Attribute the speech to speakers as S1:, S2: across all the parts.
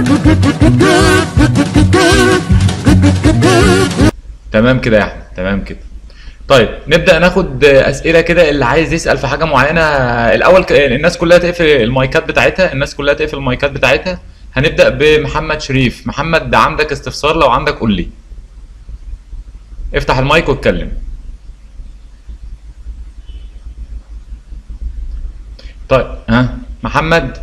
S1: تمام كده يا احمد تمام كده طيب نبدا ناخد اسئله كده اللي عايز يسال في حاجه معينه الاول ك- الناس كلها تقفل المايكات بتاعتها الناس كلها تقفل المايكات بتاعتها هنبدا بمحمد شريف محمد عندك استفسار لو عندك قول لي افتح المايك واتكلم طيب ها محمد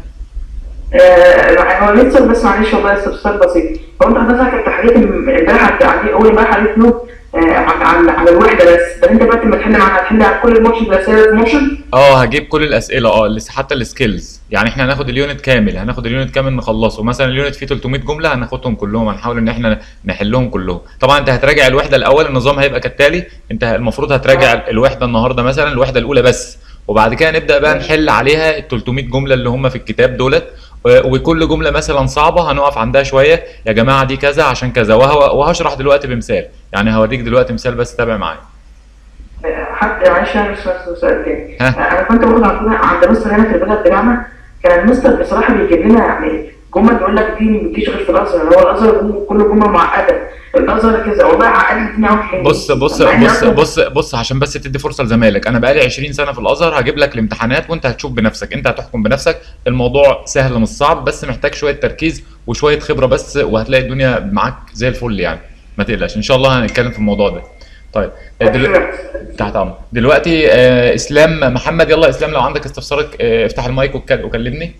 S2: آه، هو لسه بس معلش والله استفسار بسيط هو انت حضرتك انت حكيت امبارح عن اول امبارح حكيت له آه، عن عن عن الوحده بس طب انت بقى لما تحل معاها هتحل على كل الموشن الاسئله الموشن
S1: اه هجيب كل الاسئله اه اللي حتى السكيلز يعني احنا هناخد اليونت كامل هناخد اليونت كامل نخلصه مثلا اليونت فيه 300 جمله هناخدهم كلهم هنحاول ان احنا نحلهم كلهم طبعا انت هتراجع الوحده الاول النظام هيبقى كالتالي انت المفروض هتراجع الوحده النهارده مثلا الوحده الاولى بس وبعد كده نبدا بقى نحل عليها ال 300 جمله اللي هم في الكتاب دولت و- وكل جمله مثلا صعبه هنقف عندها شويه يا جماعه دي كذا عشان كذا وهو- وهشرح دلوقتي بمثال يعني هوريك دلوقتي مثال بس تابع معايا
S2: آه، حتى معلش انا مش فاهم سؤال تاني
S1: ها.
S2: آه، انا كنت باخد عندنا عند مستر هنا في البلد بتاعنا كان المستر بصراحه بيجيب لنا يعني جمل بيقول لك دي ما بتجيش غير في الازهر هو الازهر جم- كله جمل معقده الازهر كذا والله عقد لي الدنيا قوي في الإنجليزي.
S1: بص بص
S2: مع إن
S1: بص
S2: أصلاً-
S1: بص بص عشان بس تدي فرصه لزمايلك انا بقالي 20 سنه في الازهر هجيب لك الامتحانات وانت هتشوف بنفسك انت هتحكم بنفسك الموضوع سهل مش صعب بس محتاج شويه تركيز وشويه خبره بس وهتلاقي الدنيا معاك زي الفل يعني ما تقلقش ان شاء الله هنتكلم في الموضوع ده طيب دل... تحت امر دلوقتي آه اسلام محمد يلا اسلام لو عندك استفسارك آه افتح المايك وك- وكلمني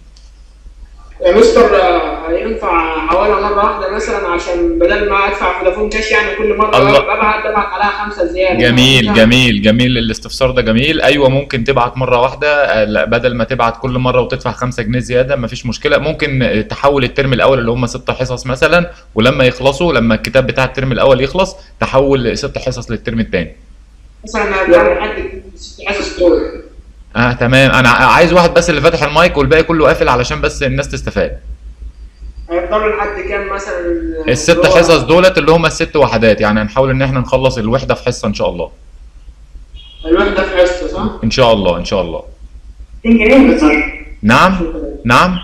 S3: يا مستر آه، ينفع حوالي مرة واحدة مثلا عشان بدل ما ادفع فودافون كاش يعني كل مرة
S1: الله.
S3: ببعت ببعت عليها خمسة زيادة
S1: جميل
S3: يعني
S1: جميل جميل الاستفسار ده جميل ايوه ممكن تبعت مره واحده آه، لا، بدل ما تبعت كل مره وتدفع 5 جنيه زياده مفيش مشكله ممكن آه، تحول الترم الاول اللي هم ست حصص مثلا ولما يخلصوا لما الكتاب بتاع الترم الاول يخلص تحول ست حصص للترم الثاني
S3: مثلا يعني حد ست حصص دول
S1: اه تمام انا ع- عايز واحد بس اللي فاتح المايك والباقي كله قافل علشان بس الناس تستفاد
S3: هيفضلوا لحد كام مثلا
S1: الست
S3: اللي هو-
S1: حصص دولت اللي هم الست وحدات يعني هنحاول ان احنا نخلص الوحده في حصه ان شاء الله
S3: الوحدة في حصة صح؟
S1: ان شاء الله ان شاء الله
S2: 60 جنيه بس
S1: نعم نعم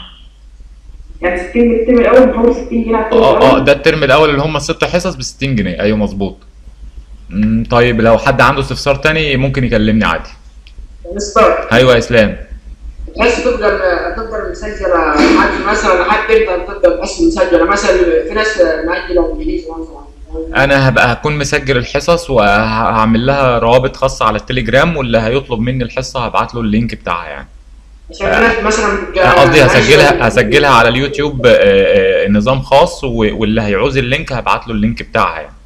S2: يعني 60 جنيه الترم الاول بحول 60 جنيه على الترم
S1: اه اه
S2: الأول.
S1: ده الترم الاول اللي هم الست حصص ب 60 جنيه ايوه مظبوط مم، طيب لو حد عنده استفسار تاني ممكن يكلمني عادي
S3: يا مستر
S1: ايوه يا اسلام
S3: تحس تفضل تفضل مسجلة لحد مثلا لحد تبدأ تفضل بس مسجلة مثلا في ناس مأجلة انجليزي مثلا
S1: انا هبقى هكون مسجل الحصص وهعمل لها روابط خاصه على التليجرام واللي هيطلب مني الحصه هبعت له اللينك بتاعها يعني
S3: عشان في ناس مثلا
S1: قصدي
S3: معلش-
S1: هسجلها هسجلها على اليوتيوب آه، آه، نظام خاص و- واللي هيعوز اللينك هبعت له اللينك بتاعها يعني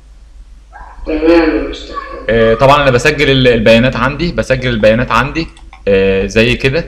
S3: تمام يا مستر
S1: آه، طبعا انا بسجل ال- البيانات عندي بسجل البيانات عندي آه، زي كده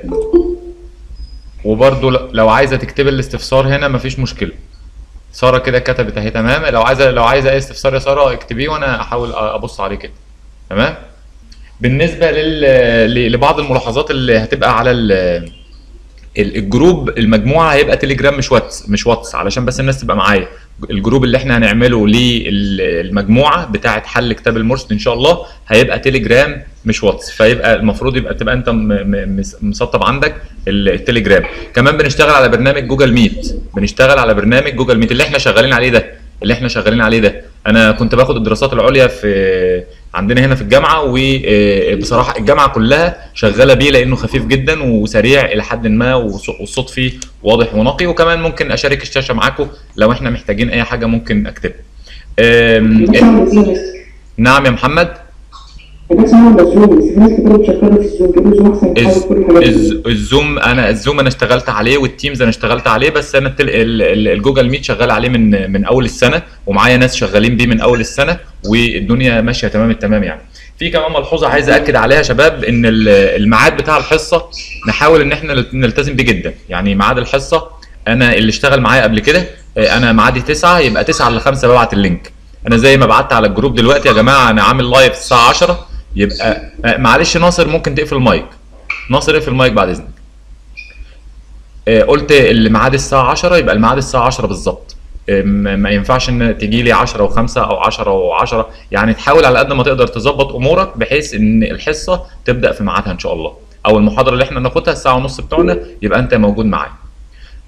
S1: وبرضو ل- لو عايزه تكتب الاستفسار هنا مفيش مشكله ساره كده كتبت اهي تمام لو عايزه لو عايزه اي استفسار يا ساره اكتبيه وانا احاول ابص عليه كده تمام بالنسبه لل... ل- لبعض الملاحظات اللي هتبقى على ال... ال- الجروب المجموعه هيبقى تليجرام مش واتس مش واتس علشان بس الناس تبقى معايا الجروب اللي احنا هنعمله للمجموعه بتاعه حل كتاب المرشد ان شاء الله هيبقى تليجرام مش واتس فيبقى المفروض يبقى تبقى انت م- م- مس- مسطب عندك ال- التليجرام كمان بنشتغل على برنامج جوجل ميت بنشتغل على برنامج جوجل ميت اللي احنا شغالين عليه ده اللي احنا شغالين عليه ده انا كنت باخد الدراسات العليا في عندنا هنا في الجامعه وبصراحه الجامعه كلها شغاله بيه لانه خفيف جدا وسريع الى حد ما والص- والصوت فيه واضح ونقي وكمان ممكن اشارك الشاشه معاكم لو احنا محتاجين اي حاجه ممكن اكتبها أم،
S2: الناس عامله ازاي بس
S1: نعم يا محمد
S2: الناس عامله زوم بس في ناس كتير بتشغلها في الزوم بيقولوا زوم احسن
S1: الز-
S2: يحاول كل الحاجات دي.
S1: الز- الزوم انا الزوم انا اشتغلت عليه والتيمز انا اشتغلت عليه بس انا التل... ال- ال- الجوجل ميت شغال عليه من من اول السنه ومعايا ناس شغالين بيه من اول السنه والدنيا ماشيه تمام التمام يعني في كمان ملحوظه عايز اكد عليها يا شباب ان ال- الميعاد بتاع الحصه نحاول ان احنا نلت- نلتزم بيه جدا يعني ميعاد الحصه انا اللي اشتغل معايا قبل كده آه، انا ميعادي 9 يبقى 9 ل 5 ببعت اللينك انا زي ما بعت على الجروب دلوقتي يا جماعه انا عامل لايف الساعه 10 يبقى آه، معلش ناصر ممكن تقفل المايك ناصر اقفل المايك بعد اذنك آه، قلت الميعاد الساعه 10 يبقى الميعاد الساعه 10 بالظبط آه، ما ما ينفعش ان تجي لي 10 و5 او 10 و10 يعني تحاول على قد ما تقدر تظبط امورك بحيث ان الحصه تبدا في ميعادها ان شاء الله او المحاضره اللي احنا ناخدها الساعه ونص بتوعنا يبقى انت موجود معايا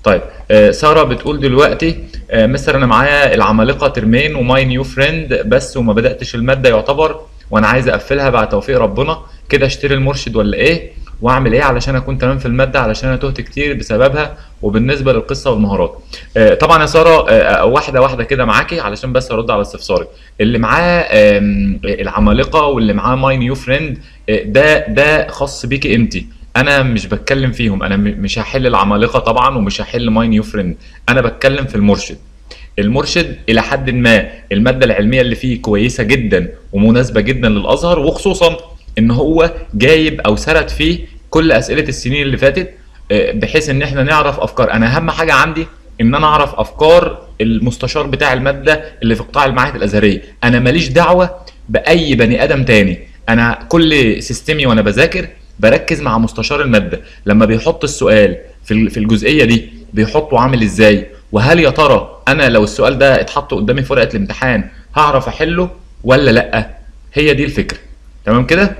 S1: طيب آه، ساره بتقول دلوقتي آه، مستر انا معايا العمالقه ترمين وماي نيو فريند بس وما بداتش الماده يعتبر وانا عايز اقفلها بعد توفيق ربنا كده اشتري المرشد ولا ايه واعمل ايه علشان اكون تمام في الماده علشان انا تهت كتير بسببها وبالنسبه للقصه والمهارات آه، طبعا يا ساره آه، واحده واحده كده معاكي علشان بس ارد على استفسارك اللي معاه آم، العمالقه واللي معاه ماي نيو فريند ده ده خاص بيكي انت انا مش بتكلم فيهم انا م- مش هحل العمالقه طبعا ومش هحل ماي نيو فريند انا بتكلم في المرشد المرشد الى حد ما الماده العلميه اللي فيه كويسه جدا ومناسبه جدا للازهر وخصوصا ان هو جايب او سرد فيه كل اسئله السنين اللي فاتت آه، بحيث ان احنا نعرف افكار انا اهم حاجه عندي ان انا اعرف افكار المستشار بتاع الماده اللي في قطاع المعاهد الازهريه انا ماليش دعوه باي بني ادم تاني انا كل سيستمي وانا بذاكر بركز مع مستشار الماده لما بيحط السؤال في ال- في الجزئيه دي بيحطه عامل ازاي وهل يا ترى انا لو السؤال ده اتحط قدامي في ورقه الامتحان هعرف احله ولا لا هي دي الفكره تمام كده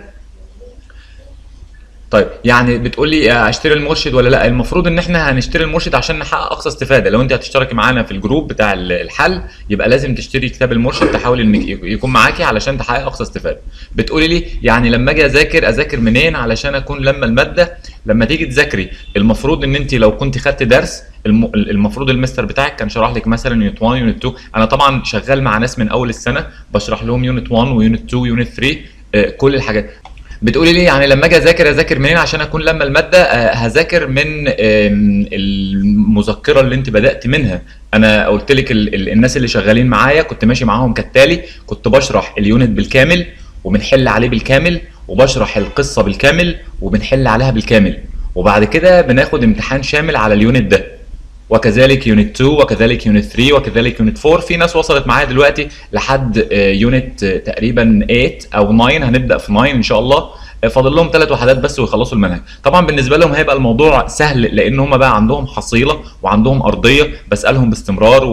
S1: طيب يعني بتقول لي اشتري المرشد ولا لا المفروض ان احنا هنشتري المرشد عشان نحقق اقصى استفاده لو انت هتشتركي معانا في الجروب بتاع ال- الحل يبقى لازم تشتري كتاب المرشد تحاول انك يك- يكون معاكي علشان تحقق اقصى استفاده بتقولي لي يعني لما اجي اذاكر اذاكر منين علشان اكون لما الماده لما تيجي تذاكري المفروض ان انت لو كنت خدت درس الم- المفروض المستر بتاعك كان شرح لك مثلا يونت 1 يونت 2 انا طبعا شغال مع ناس من اول السنه بشرح لهم يونت 1 ويونت 2 ويونت 3 آه، كل الحاجات بتقولي لي يعني لما اجي اذاكر اذاكر منين عشان اكون لما الماده آه، هذاكر من آم، المذكره اللي انت بدات منها انا قلت لك ال- ال- الناس اللي شغالين معايا كنت ماشي معاهم كالتالي كنت بشرح اليونت بالكامل وبنحل عليه بالكامل وبشرح القصه بالكامل وبنحل عليها بالكامل وبعد كده بناخد امتحان شامل على اليونت ده وكذلك يونت 2 وكذلك يونت 3 وكذلك يونت 4 في ناس وصلت معايا دلوقتي لحد يونت تقريبا 8 او 9 هنبدا في 9 ان شاء الله آه، فاضل لهم ثلاث وحدات بس ويخلصوا المنهج طبعا بالنسبه لهم هيبقى الموضوع سهل لان هم بقى عندهم حصيله وعندهم ارضيه بسالهم باستمرار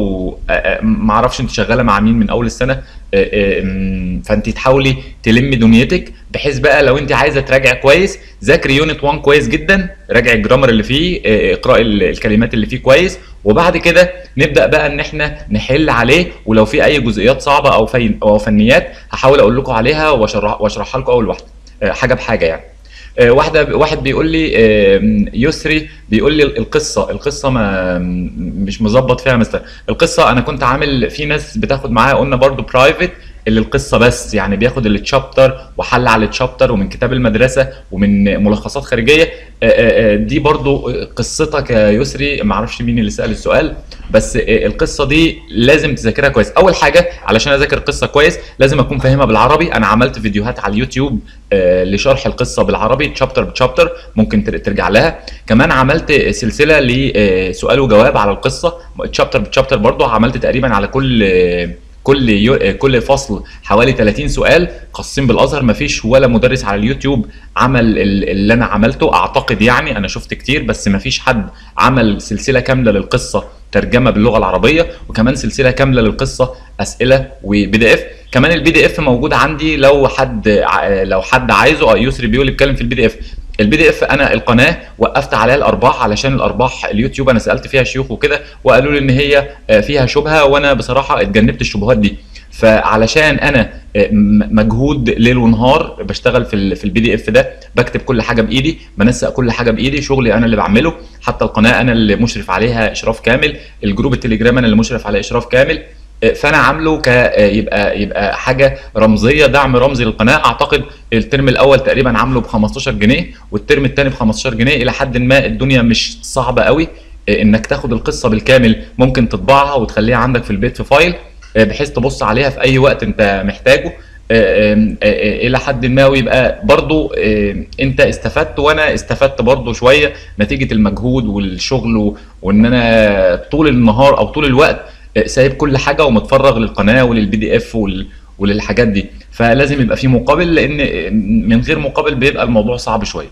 S1: وما اعرفش انت شغاله مع مين من اول السنه آه، آه، أم، فانت تحاولي تلمي دنيتك بحيث بقى لو انت عايزه تراجع كويس ذاكري يونت 1 كويس جدا راجعي الجرامر اللي فيه آه، اقراي ال- الكلمات اللي فيه كويس وبعد كده نبدا بقى ان احنا نحل عليه ولو في اي جزئيات صعبه او في او فنيات هحاول اقول لكم عليها واشرح واشرحها لكم اول واحده آه، حاجه بحاجه يعني آه، واحده واحد بيقول لي آه، يسري بيقول لي القصه القصه ما مش مظبط فيها مثلا القصه انا كنت عامل في ناس بتاخد معايا قلنا برضو برايفت اللي القصه بس يعني بياخد التشابتر وحل على التشابتر ومن كتاب المدرسه ومن ملخصات خارجيه آه، آه، آه، دي برضو قصتك يا يسري ما اعرفش مين اللي سال السؤال بس آه، القصه دي لازم تذاكرها كويس اول حاجه علشان اذاكر قصه كويس لازم اكون فاهمها بالعربي انا عملت فيديوهات على اليوتيوب آه، لشرح القصه بالعربي تشابتر بتشابتر ممكن تر- ترجع لها كمان عملت سلسله لسؤال وجواب على القصه تشابتر بتشابتر برضو عملت تقريبا على كل آه، كل يو... كل فصل حوالي 30 سؤال خاصين بالازهر مفيش ولا مدرس على اليوتيوب عمل ال- اللي انا عملته اعتقد يعني انا شفت كتير بس مفيش حد عمل سلسله كامله للقصه ترجمه باللغه العربيه وكمان سلسله كامله للقصه اسئله وبي دي اف كمان البي دي اف موجود عندي لو حد ع- لو حد عايزه اه يسري بيقول لي بيتكلم في البي دي اف البي دي اف انا القناه وقفت عليها الارباح علشان الارباح اليوتيوب انا سالت فيها شيوخ وكده وقالوا لي ان هي آه، فيها شبهه وانا بصراحه اتجنبت الشبهات دي فعلشان انا آه، م- مجهود ليل ونهار بشتغل في ال في البي دي اف ده بكتب كل حاجه بايدي بنسق كل حاجه بايدي شغلي انا اللي بعمله حتى القناه انا اللي مشرف عليها اشراف كامل الجروب التليجرام انا اللي مشرف عليه اشراف كامل آه، فانا عامله ك آه، يبقى يبقى حاجه رمزيه دعم رمزي للقناه اعتقد الترم الاول تقريبا عامله ب 15 جنيه والترم الثاني ب 15 جنيه الى حد ما الدنيا مش صعبه قوي آه، انك تاخد القصه بالكامل ممكن تطبعها وتخليها عندك في البيت في فايل آه، بحيث تبص عليها في اي وقت انت محتاجه آه، آم، آه، آه، الى حد ما ويبقى برضو آه، انت استفدت وانا استفدت برضو شويه نتيجه المجهود والشغل و- وان انا طول النهار او طول الوقت آه، سايب كل حاجه ومتفرغ للقناه وللبي دي اف وال وللحاجات دي فلازم يبقى في مقابل لان آه، من غير مقابل بيبقى الموضوع صعب شويه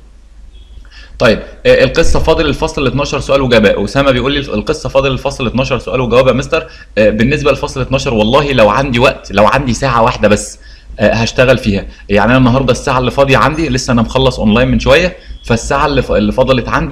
S1: طيب آه، القصه فاضل الفصل ال 12 سؤال وجواب اسامه بيقول لي القصه فاضل الفصل 12 سؤال وجواب يا مستر آه، بالنسبه للفصل 12 والله لو عندي وقت لو عندي ساعه واحده بس آه، هشتغل فيها يعني انا النهارده الساعه اللي فاضيه عندي لسه انا مخلص اونلاين من شويه فالساعه اللي ف- اللي فضلت عندي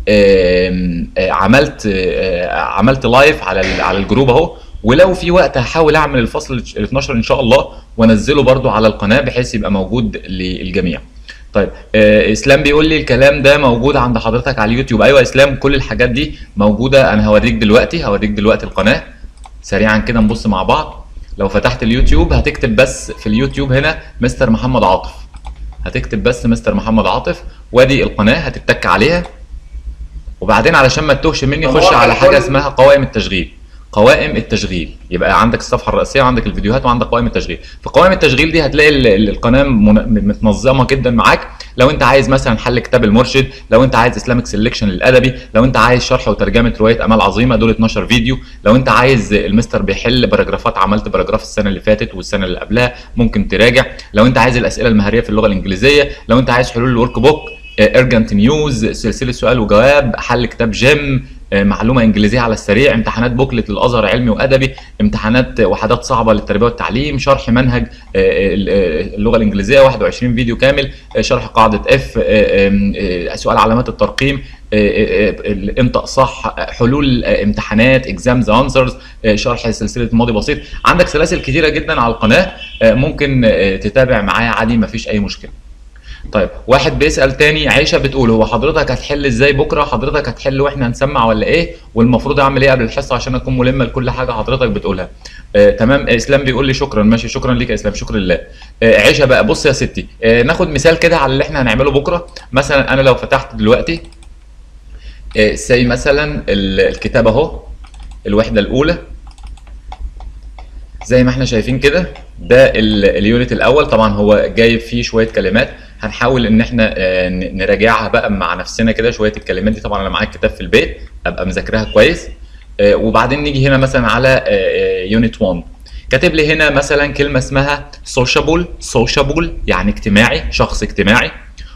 S1: آم، آه، عملت آه، عملت لايف على ال- على الجروب اهو ولو في وقت هحاول اعمل الفصل ال 12 ان شاء الله وانزله برضو على القناه بحيث يبقى موجود للجميع طيب آه اسلام بيقول لي الكلام ده موجود عند حضرتك على اليوتيوب ايوه يا اسلام كل الحاجات دي موجوده انا هوريك دلوقتي هوريك دلوقتي القناه سريعا كده نبص مع بعض لو فتحت اليوتيوب هتكتب بس في اليوتيوب هنا مستر محمد عاطف هتكتب بس مستر محمد عاطف وادي القناه هتتك عليها وبعدين علشان ما تتوهش مني
S3: طب
S1: خش
S3: هو
S1: على حاجه
S3: كل-
S1: اسمها قوائم التشغيل قوائم التشغيل يبقى عندك الصفحه الرئيسيه وعندك الفيديوهات وعندك قوائم التشغيل في قوائم التشغيل دي هتلاقي ال- ال- القناه من- متنظمه جدا معاك لو انت عايز مثلا حل كتاب المرشد لو انت عايز اسلامك سيلكشن للادبي لو انت عايز شرح وترجمه روايه امال عظيمه دول 12 فيديو لو انت عايز المستر بيحل باراجرافات عملت باراجراف السنه اللي فاتت والسنه اللي قبلها ممكن تراجع لو انت عايز الاسئله المهاريه في اللغه الانجليزيه لو انت عايز حلول الورك بوك ارجنت نيوز سلسله سؤال وجواب حل كتاب جيم آه، معلومه انجليزيه على السريع امتحانات بوكلت للازهر علمي وادبي امتحانات وحدات صعبه للتربيه والتعليم شرح منهج آه، ال- آه، اللغه الانجليزيه 21 فيديو كامل آه، شرح قاعده اف سؤال علامات الترقيم آه، آه، آه، انطق صح آه، حلول آه، امتحانات اكزامز انسرز شرح سلسله ماضي بسيط عندك سلاسل كتيره جدا على القناه آه، ممكن آه، تتابع معايا عادي مفيش اي مشكله طيب واحد بيسأل تاني عيشة بتقول هو حضرتك هتحل ازاي بكرة حضرتك هتحل واحنا هنسمع ولا ايه والمفروض اعمل ايه قبل الحصة عشان اكون ملم لكل حاجة حضرتك بتقولها آه تمام اسلام بيقول لي شكرا ماشي شكرا ليك يا اسلام شكرا لله آه عيشة بقى بص يا ستي آه ناخد مثال كده على اللي احنا هنعمله بكرة مثلا انا لو فتحت دلوقتي آه زي مثلا ال- الكتاب اهو الوحدة الاولى زي ما احنا شايفين كده ده ال- اليونت الاول طبعا هو جايب فيه شويه كلمات هنحاول ان احنا آه، ن- نراجعها بقى مع نفسنا كده شويه الكلمات دي طبعا انا معايا الكتاب في البيت ابقى مذاكرها كويس آه، وبعدين نيجي هنا مثلا على يونت 1 كاتب لي هنا مثلا كلمه اسمها سوشابل سوشابل يعني اجتماعي شخص اجتماعي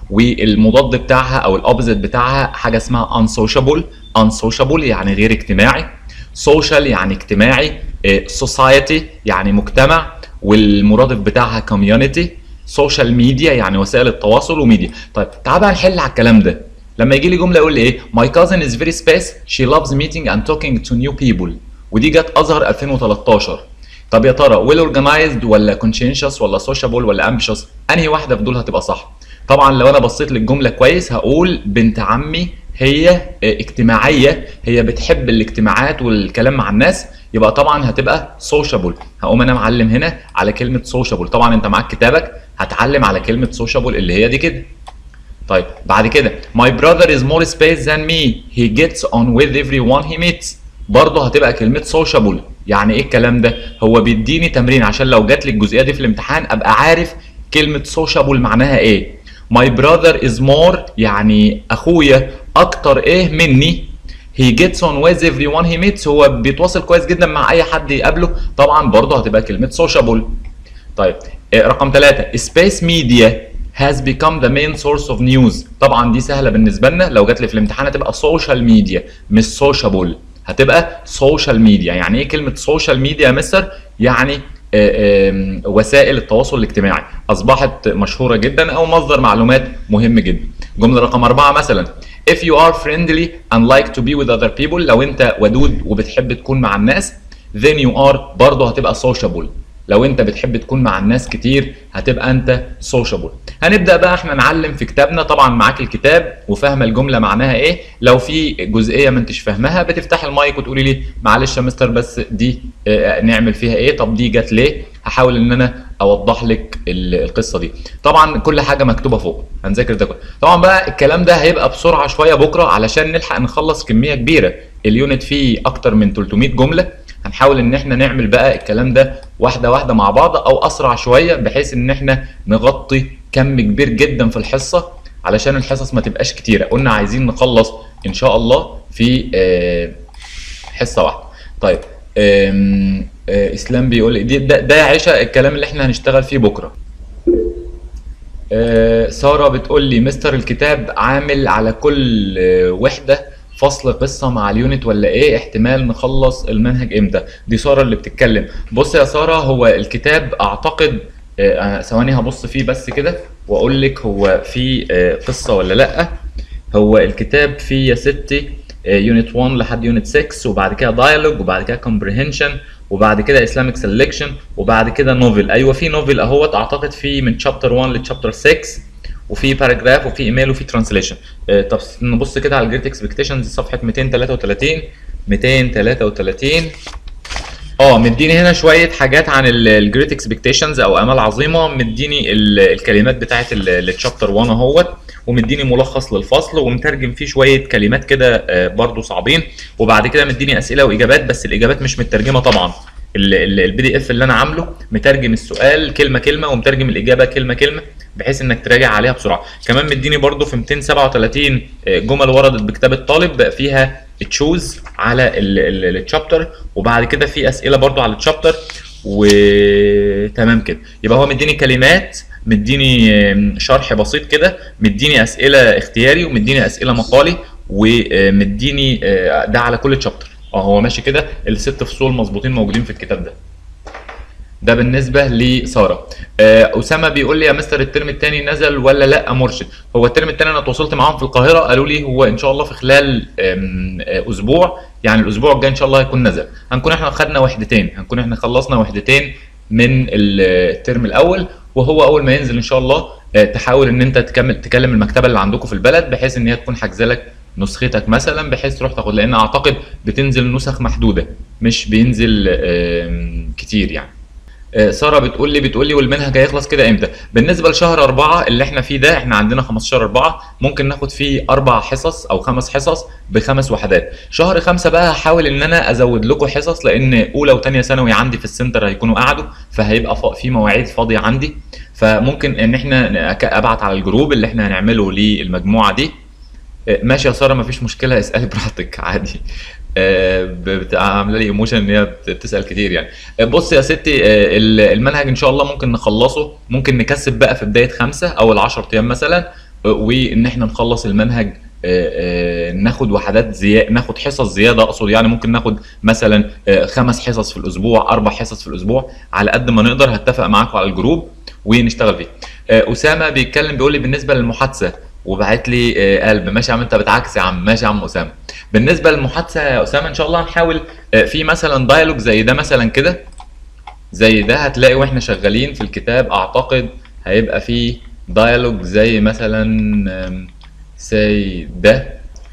S1: والمضاد بتاعها او الاوبزيت بتاعها حاجه اسمها unsociable unsociable يعني غير اجتماعي social يعني اجتماعي سوسايتي يعني مجتمع والمرادف بتاعها community سوشيال ميديا يعني وسائل التواصل وميديا طيب تعال بقى نحل على الكلام ده لما يجي لي جمله يقول لي ايه my cousin is very space she loves meeting and talking to new people ودي جت ازهر 2013 طب يا ترى ويل اورجنايزد ولا كونشنشس ولا سوشيابل ولا امبشس انهي واحده في دول هتبقى صح طبعا لو انا بصيت للجمله كويس هقول بنت عمي هي اه، اجتماعيه هي بتحب الاجتماعات والكلام مع الناس يبقى طبعا هتبقى سوشيابل هقوم انا معلم هنا على كلمه سوشيابل طبعا انت معاك كتابك هتعلم على كلمه سوشيابل اللي هي دي كده طيب بعد كده my brother is more space than me he gets on with everyone he meets برضه هتبقى كلمة sociable يعني ايه الكلام ده هو بيديني تمرين عشان لو جات لي الجزئية دي في الامتحان ابقى عارف كلمة sociable معناها ايه my brother is more يعني اخويا اكتر ايه مني he gets on with everyone he meets هو بيتواصل كويس جدا مع اي حد يقابله طبعا برضه هتبقى كلمة sociable طيب آه، رقم ثلاثة space media has become the main source of news طبعا دي سهلة بالنسبة لنا لو جات لي في الامتحان هتبقى social media مش sociable هتبقى social media يعني ايه كلمة social media يا مستر يعني آه، آم، وسائل التواصل الاجتماعي اصبحت مشهورة جدا او مصدر معلومات مهم جدا جملة رقم أربعة مثلا if you are friendly and like to be with other people لو انت ودود وبتحب تكون مع الناس then you are برضه هتبقى sociable لو انت بتحب تكون مع الناس كتير هتبقى انت سوشيبل هنبدا بقى احنا نعلم في كتابنا طبعا معاك الكتاب وفاهمه الجمله معناها ايه لو في جزئيه ما انتش فاهمها بتفتح المايك وتقولي لي معلش يا مستر بس دي اه، نعمل فيها ايه طب دي جت ليه هحاول ان انا اوضح لك ال- القصه دي طبعا كل حاجه مكتوبه فوق هنذاكر ده كله طبعا بقى الكلام ده هيبقى بسرعه شويه بكره علشان نلحق نخلص كميه كبيره اليونت فيه اكتر من 300 جمله هنحاول ان احنا نعمل بقى الكلام ده واحده واحده مع بعض او اسرع شويه بحيث ان احنا نغطي كم كبير جدا في الحصه علشان الحصص ما تبقاش كتيره قلنا عايزين نخلص ان شاء الله في آه، حصه واحده طيب آم، آه، اسلام بيقول لي- دي- ده, ده يا عيشه الكلام اللي احنا هنشتغل فيه بكره آه، ساره بتقول لي مستر الكتاب عامل على كل آه، وحده فصل قصه مع اليونت ولا ايه احتمال نخلص المنهج امتى دي ساره اللي بتتكلم بص يا ساره هو الكتاب اعتقد آه، أنا ثواني هبص فيه بس كده واقول لك هو في آه، قصه ولا لا هو الكتاب فيه يا ستي يونت 1 لحد يونت 6 وبعد كده دايالوج وبعد كده كومبريهنشن وبعد كده اسلامك سelection وبعد كده نوفل ايوه في نوفل اهوت اعتقد في من شابتر 1 لشابتر 6 وفي باراجراف وفي ايميل وفي ترانسليشن طب نبص كده على الجريت اكسبكتيشنز صفحه 233 233 اه مديني هنا شويه حاجات عن الجريت اكسبكتيشنز او امال عظيمه مديني ال- الكلمات بتاعه التشابتر 1 اهوت ومديني ملخص للفصل ومترجم فيه شويه كلمات كده آه، برضو صعبين وبعد كده مديني اسئله واجابات بس الاجابات مش مترجمه طبعا البي دي اف اللي انا عامله مترجم السؤال كلمه كلمه ومترجم الاجابه كلمه كلمه بحيث انك تراجع عليها بسرعه كمان مديني برضو في 237 جمل وردت بكتاب الطالب بقى فيها تشوز على التشابتر وبعد كده في اسئله برضو على التشابتر وتمام كده يبقى هو مديني كلمات مديني آم، شرح بسيط كده مديني اسئله اختياري ومديني اسئله مقالي ومديني آه، ده على كل تشابتر اه هو ماشي كده الست فصول مظبوطين موجودين في الكتاب ده ده بالنسبه لساره آه، اسامه بيقول لي يا مستر الترم الثاني نزل ولا لا مرشد هو الترم الثاني انا تواصلت معاهم في القاهره قالوا لي هو ان شاء الله في خلال آم، آه، اسبوع يعني الاسبوع الجاي ان شاء الله هيكون نزل هنكون احنا خدنا وحدتين هنكون احنا خلصنا وحدتين من الترم الاول وهو اول ما ينزل ان شاء الله آه، تحاول ان انت تكمل تكلم المكتبه اللي عندكم في البلد بحيث ان هي تكون حاجزه لك نسختك مثلا بحيث تروح تاخد لان اعتقد بتنزل نسخ محدوده مش بينزل آم، كتير يعني آه، ساره بتقول لي بتقول لي والمنهج هيخلص كده امتى؟ بالنسبه لشهر أربعة اللي احنا فيه ده احنا عندنا 15 أربعة ممكن ناخد فيه اربع حصص او خمس حصص بخمس وحدات شهر خمسة بقى هحاول ان انا ازود لكم حصص لان اولى وثانيه ثانوي عندي في السنتر هيكونوا قعدوا فهيبقى فا- في مواعيد فاضيه عندي فممكن ان احنا أك- ابعت على الجروب اللي احنا هنعمله للمجموعه دي آه، ماشي يا ساره مفيش مشكله اسالي براحتك عادي آه، ب- بت- عامله لي ايموشن ان هي بت- بتسال كتير يعني آه، بص يا ستي آه، ال- المنهج ان شاء الله ممكن نخلصه ممكن نكثف بقى في بدايه خمسه او العشر ايام مثلا آه، وان احنا نخلص المنهج آه، آه، ناخد وحدات زياده ناخد حصص زياده اقصد يعني ممكن ناخد مثلا آه، خمس حصص في الاسبوع اربع حصص في الاسبوع على قد ما نقدر هتفق معاكم على الجروب ونشتغل فيه آه، اسامه بيتكلم بيقول لي بالنسبه للمحادثه وبعت لي آه، قلب ماشي يا عم انت بتعكس يا عم ماشي يا عم اسامه بالنسبه للمحادثه يا اسامه ان شاء الله هنحاول آه، في مثلا دايلوج زي ده مثلا كده زي ده هتلاقي واحنا شغالين في الكتاب اعتقد هيبقى فيه دايلوج زي مثلا سي ده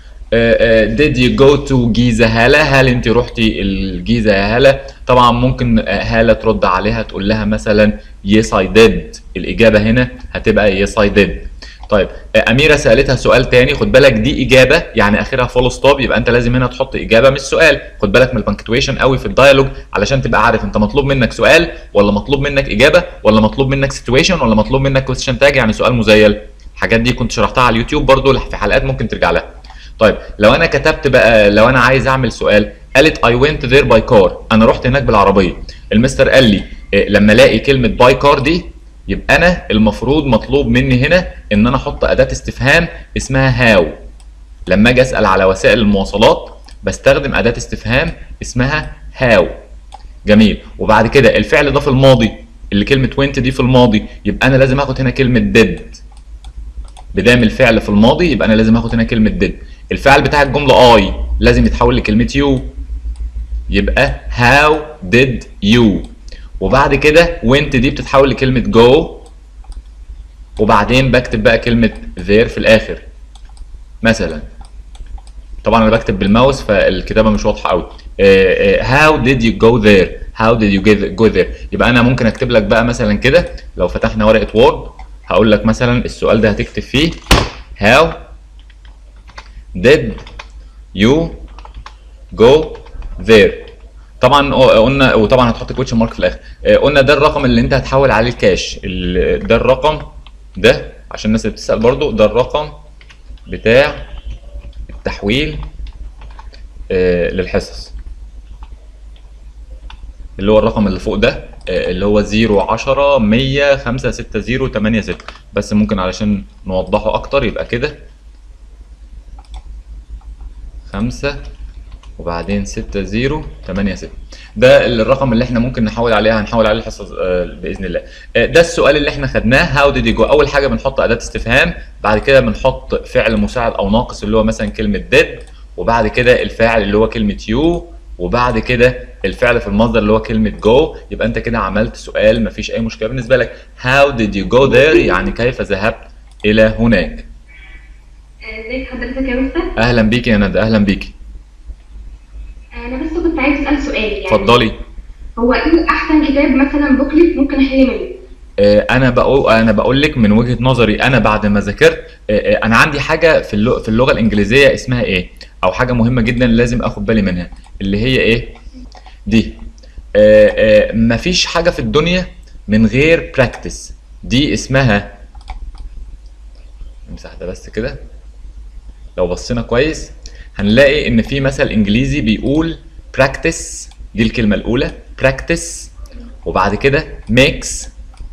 S1: آه، آه، did you go to جيزة هالة هل انت رحتي الجيزة يا هالة طبعا ممكن آه، هالة ترد عليها تقول لها مثلا yes I did الإجابة هنا هتبقى yes I did طيب آه، أميرة سألتها سؤال تاني خد بالك دي إجابة يعني آخرها فول ستوب يبقى أنت لازم هنا تحط إجابة مش سؤال خد بالك من البنكتويشن قوي في الدايلوج علشان تبقى عارف أنت مطلوب منك سؤال ولا مطلوب منك إجابة ولا مطلوب منك سيتويشن ولا مطلوب منك كويستشن تاج يعني سؤال مزيل الحاجات دي كنت شرحتها على اليوتيوب برضو في حلقات ممكن ترجع لها طيب لو انا كتبت بقى لو انا عايز اعمل سؤال قالت I went there by car انا رحت هناك بالعربيه المستر قال لي إيه، لما الاقي كلمه باي كار دي يبقى انا المفروض مطلوب مني هنا ان انا احط اداه استفهام اسمها هاو لما اجي اسال على وسائل المواصلات بستخدم اداه استفهام اسمها هاو جميل وبعد كده الفعل ده في الماضي اللي كلمه went دي في الماضي يبقى انا لازم اخد هنا كلمه did بدام الفعل في الماضي يبقى انا لازم اخد هنا كلمه did الفعل بتاع الجمله اي لازم يتحول لكلمه يو يبقى how did you وبعد كده went دي بتتحول لكلمه go وبعدين بكتب بقى كلمه there في الاخر مثلا طبعا انا بكتب بالماوس فالكتابه مش واضحه قوي how did you go there how did you get- go there يبقى انا ممكن اكتب لك بقى مثلا كده لو فتحنا ورقه وورد هقول لك مثلا السؤال ده هتكتب فيه how did you go there طبعا قلنا وطبعا هتحط كويتشن مارك في الاخر آه، قلنا ده الرقم اللي انت هتحول عليه الكاش ال- ده الرقم ده عشان الناس اللي بتسال برضو ده الرقم بتاع التحويل آه، للحصص اللي هو الرقم اللي فوق ده آه، اللي هو 0 10 100 5 6 0 8 6 بس ممكن علشان نوضحه اكتر يبقى كده خمسة وبعدين 6 0 8 6 ده الرقم اللي احنا ممكن نحول عليه هنحول عليه الحصه آه، باذن الله آه، ده السؤال اللي احنا خدناه هاو ديد جو اول حاجه بنحط اداه استفهام بعد كده بنحط فعل مساعد او ناقص اللي هو مثلا كلمه ديد وبعد كده الفاعل اللي هو كلمه يو وبعد كده الفعل في المصدر اللي هو كلمه جو يبقى انت كده عملت سؤال مفيش اي مشكله بالنسبه لك how did you go there يعني كيف ذهبت الى هناك
S4: ازيك حضرتك يا مستر؟
S1: اهلا بيكي يا ندى اهلا بيكي
S4: انا بس كنت عايز اسال سؤال يعني
S1: اتفضلي
S4: هو ايه احسن كتاب مثلا بوكلت ممكن احل منه؟
S1: آه، انا بقول انا بقول لك من وجهه نظري انا بعد ما ذاكرت آه، آه، انا عندي حاجه في اللغه في اللغه الانجليزيه اسمها ايه او حاجه مهمه جدا لازم اخد بالي منها اللي هي ايه دي آه، آه، مفيش حاجه في الدنيا من غير براكتس دي اسمها امسح ده بس كده لو بصينا كويس هنلاقي ان في مثل انجليزي بيقول practice دي الكلمه الاولى practice وبعد كده makes